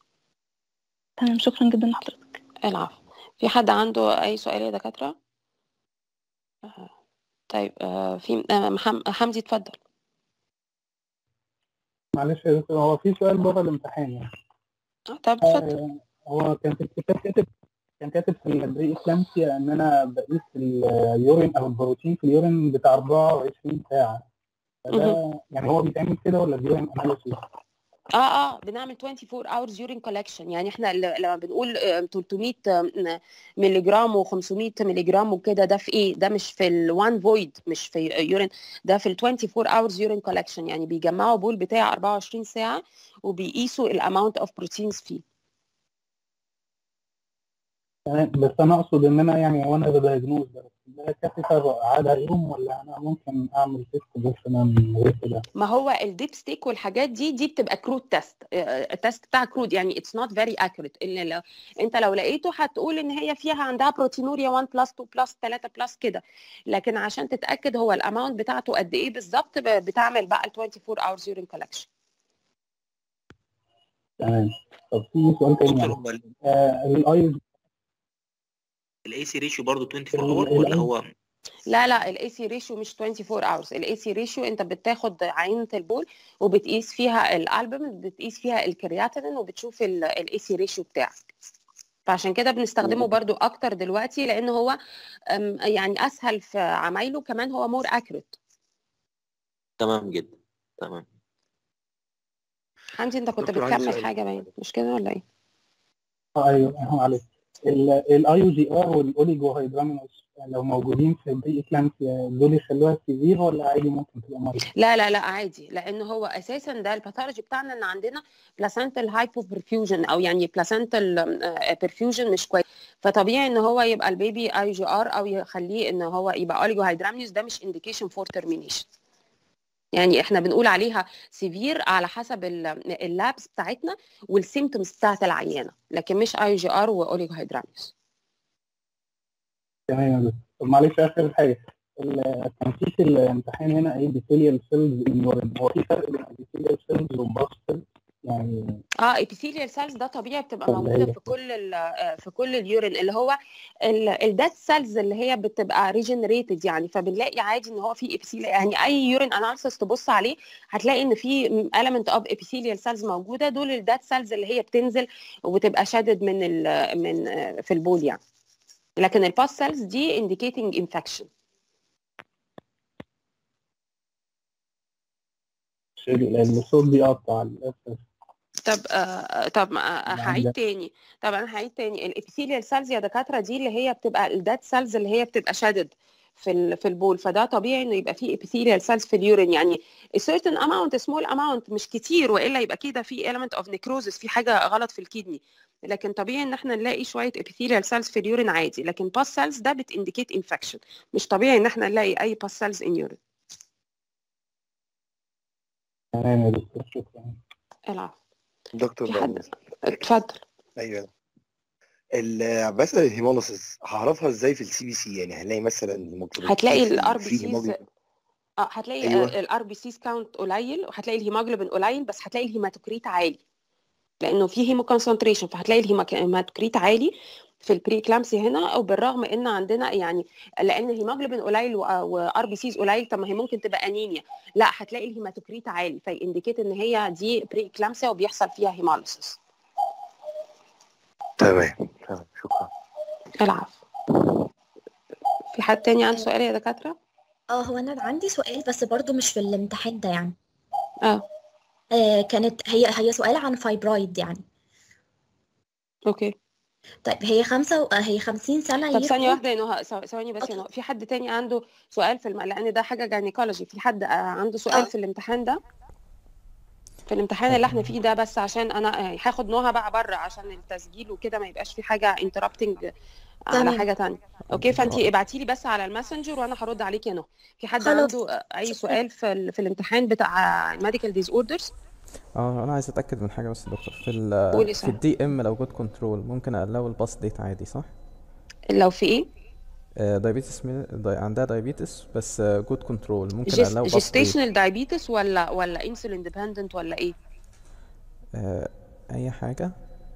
تمام شكرا جدا لحضرتك العفو في حد عنده اي سؤال يا دكاتره آه، طيب آه، في آه، محم- حمدي اتفضل معلش يا دكتور هو في سؤال بره الامتحان يعني آه، طب اتفضل آه، هو كان في الكتاب كاتب كان كاتب في البري اكلامسيا ان انا بقيس اليورين او البروتين في اليورين بتاع 24 ساعه فده يعني هو بيتعمل كده ولا اليورين اناليسيس؟ اه اه بنعمل 24 hours urine collection يعني احنا ل- لما بنقول آه، 300 مللي جرام و500 مللي جرام وكده ده في ايه ده مش في الوان فويد مش في يورين ده في ال 24 hours urine collection يعني بيجمعوا بول بتاع 24 ساعة وبيقيسوا الاماونت اوف بروتينز فيه تمام بس انا اقصد ان انا يعني وانا بدايجنوز ده ده كاتيتر عادة يوم ولا انا ممكن اعمل تيست بيرسونال من غير كده؟ ما هو الديب ستيك والحاجات دي دي بتبقى كرود تيست التيست بتاع كرود يعني اتس نوت فيري اكيوريت ان لو انت لو لقيته هتقول ان هي فيها عندها بروتينوريا 1 بلس 2 بلس 3 بلس كده لكن عشان تتاكد هو الاماونت بتاعته قد ايه بالظبط ب- بتعمل بقى ال 24 hours urine collection تمام طب في سؤال تاني دكتور يعني هو آه الاي الاي سي ريشيو برضه 24 اور ولا هو لا لا الاي سي ريشيو مش 24 hours الاي سي ريشيو انت بتاخد عينه البول وبتقيس فيها الالبوم بتقيس فيها الكرياتين وبتشوف الاي سي ريشيو بتاعك فعشان كده بنستخدمه برضو اكتر دلوقتي لان هو أم، يعني اسهل في عمايله كمان هو مور اكيوريت تمام جدا تمام حمدي انت كنت دكتور عندي بتكمل سؤال. حاجه باين مش كده ولا ايه اه ايوه اهو عليك الاي او جي ار والاوليجو هيدرامينوس لو موجودين في البري اكلامسيا دول يخلوها سيفير ولا عادي ممكن تبقى مريض؟ لا لا لا عادي لان هو اساسا ده الباثولوجي بتاعنا ان عندنا بلاسنتال هايبو برفيوجن او يعني بلاسنتال برفيوجن مش كويس فطبيعي ان هو يبقى البيبي اي جي ار او يخليه ان هو يبقى اوليجو هيدرامنيوس ده مش انديكيشن فور ترمينيشن يعني احنا بنقول عليها سيفير على حسب ال- اللابس بتاعتنا والسيمتومز بتاعت العيانه لكن مش اي جي ار واوليجو هيدرامنيوس تمام يا دكتور طب معلش اخر حاجه ال- كان في في الامتحان هنا ايه بيتيليال سيلز ان يورين هو في فرق بين البيتيليال سيلز والباست سيلز يعني اه epithelial cells ده طبيعي بتبقى ولا موجوده هي في كل ال آه، في كل اليورين اللي هو الدات سيلز اللي هي بتبقى ريجنريتد يعني فبنلاقي عادي ان هو في epithelial يعني اي يورين اناليسيس تبص عليه هتلاقي ان في element of epithelial cells موجوده دول الدات سيلز اللي هي بتنزل وبتبقى شادد من ال من آه، في البول يعني لكن الباس سيلز دي indicating infection الصوت بيقطع للاسف طب آه طب آه اللي هعيد عندك تاني طب انا هعيد تاني الابيثيليال سيلز يا دكاتره دي اللي هي بتبقى الدات سيلز اللي هي بتبقى شادد في ال في البول فده طبيعي انه يبقى فيه ابيثيليال سيلز في اليورين يعني a certain amount small amount مش كتير والا يبقى كده في element of necrosis في حاجه غلط في الكدني لكن طبيعي ان احنا نلاقي شويه ابيثيليال سيلز في اليورين عادي لكن باس سيلز ده بتindicate infection مش طبيعي ان احنا نلاقي اي باس سيلز in urine تمام يا دكتور شكرا العفو دكتور في بعد حد إذنك. اتفضل ايوه ال- مثلا الهيموليسيس هعرفها ازاي في السي بي سي يعني هنلاقي مثلا هيموجلوبين هتلاقي في الار بي في سيز هيموجلوبين اه هتلاقي ايوه الار بي سيز كاونت قليل وهتلاقي الهيموجلوبين قليل بس هتلاقي الهيماتوكريت عالي لانه في هيمو كونسنتريشن فهتلاقي الهيما- الهيماتوكريت عالي في البري كلامسي هنا وبالرغم ان عندنا يعني لان الهيموجلوبين قليل وار بي سيز قليل طب ما هي ممكن تبقى انيميا لا هتلاقي الهيماتوكريت عالي فينديكيت ان هي دي بري كلامسيا وبيحصل فيها هيموليسيس تمام تمام شكرا العفو في حد تاني عنده سؤال يا دكاتره اه هو انا عندي سؤال بس برضو مش في الامتحان ده يعني اه آه كانت هي هي سؤال عن فايبرويد يعني اوكي طيب هي خمسة و... آه، هي خمسين سنة طب ثانية يرفض واحدة يا نهى ثو- ثواني بس يا نهى في حد تاني عنده سؤال في الم... لأن ده حاجة جاينيكولوجي في حد آه، عنده سؤال في الامتحان ده في الامتحان اللي احنا فيه ده بس عشان انا آه، هاخد نهى بقى بره عشان التسجيل وكده ما يبقاش في حاجة انتربتنج على تمام. حاجة تانية اوكي فانت ابعتي لي بس على الماسنجر وانا هرد عليك يا نهى في حد خلاص. عنده آه، اي سؤال في ال... في الامتحان بتاع الميديكال ديز اوردرز اه انا عايز اتاكد من حاجه بس يا دكتور في قولي ال في سهل. الدي ام لو جود كنترول ممكن اقلو الباس ديت عادي صح لو في ايه دايابيتس عندها دايابيتس بس جود كنترول ممكن اقلو باس ديت جيستيشنال دايابيتس ولا ولا انسولين ديبندنت ولا ايه اي حاجه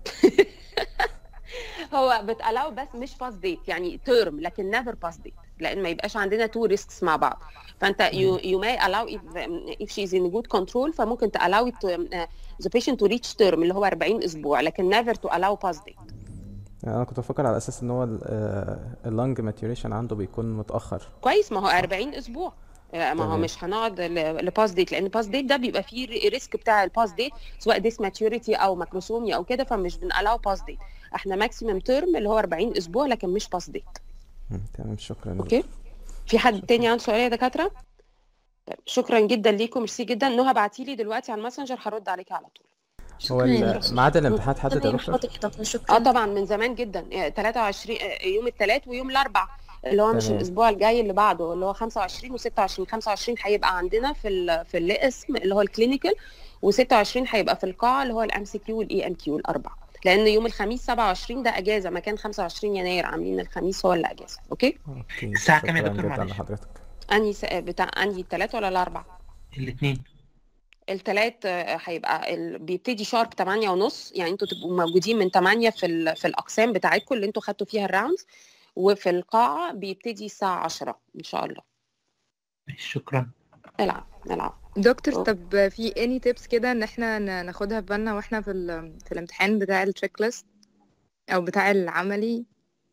هو بتالاو بس مش باس ديت يعني تيرم لكن نيفر باس ديت لان ما يبقاش عندنا تو ريسكس مع بعض فانت يو يو ماي الاو if she is in good control فممكن تالاو the patient to reach term اللي هو 40 اسبوع لكن never to allow pass date انا كنت بفكر على اساس ان هو اللنج ماتيوريشن عنده بيكون متاخر كويس ما هو 40 اسبوع آه، ما هو تمام. مش هنقعد لباس ديت لان باس ديت ده بيبقى فيه ريسك بتاع الباس ديت سواء ديس ماتيوريتي او ماكروسوميا او كده فمش بنالاو باس ديت احنا ماكسيمم تيرم اللي هو 40 اسبوع لكن مش باس ديت مم، تمام شكرا يا اوكي دكتور. في حد تاني عنده سؤال يا دكاتره طيب، شكرا جدا ليكم ميرسي جدا نهى ابعتي لي دلوقتي على الماسنجر هرد عليك على طول هو ال- ميعاد الامتحان اتحدد يا تمام دكتور حاضر يا دكتور شكرا اه طبعا من زمان جدا آه، 23 آه، يوم الثلاث ويوم الاربع اللي هو مش تمام. الاسبوع الجاي اللي بعده اللي هو 25 و26 25 هيبقى عندنا في ال في الاسم اللي هو الكلينيكال و26 هيبقى في القاعه اللي هو الام سي كيو والاي ام كيو الاربع لان يوم الخميس 27 ده اجازه مكان 25 يناير عاملين الخميس هو اللي اجازه اوكي اوكي الساعة كام يا شكرا دكتور جدا معلش؟ لحضرتك انهي س- بتاع انهي الثلاث ولا الاربع الاثنين التلات آه، هيبقى ال... بيبتدي شارب 8 ونص يعني انتوا تبقوا موجودين من 8 في ال... في الاقسام بتاعتكم اللي انتوا خدتوا فيها الراوندز وفي القاعه بيبتدي الساعه 10 ان شاء الله شكرا العب العب دكتور طب في any tips كده ان احنا ن- ناخدها في بالنا واحنا في ال في الامتحان بتاع التشيك ليست او بتاع العملي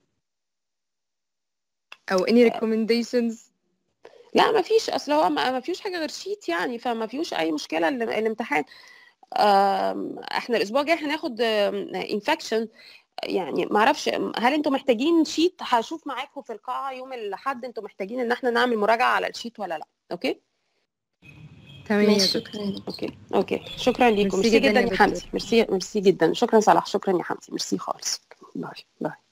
او any recommendations لا ما فيش اصل هو ما ما فيش حاجه غير شيت يعني فما فيش اي مشكله ال- الامتحان آم، احنا الاسبوع الجاي هناخد انفكشن يعني ما اعرفش هل انتوا محتاجين شيت هشوف معاكم في القاعه يوم الاحد انتوا محتاجين ان احنا نعمل مراجعه على الشيت ولا لا اوكي تمام يا ماشي دكتور شكرا يا دكتور اوكي اوكي شكرا ليكم ميرسي ميرسي جدا جدا يا يا حمدي دكتور. ميرسي ميرسي جدا شكرا صلاح شكرا يا حمدي ميرسي خالص باي باي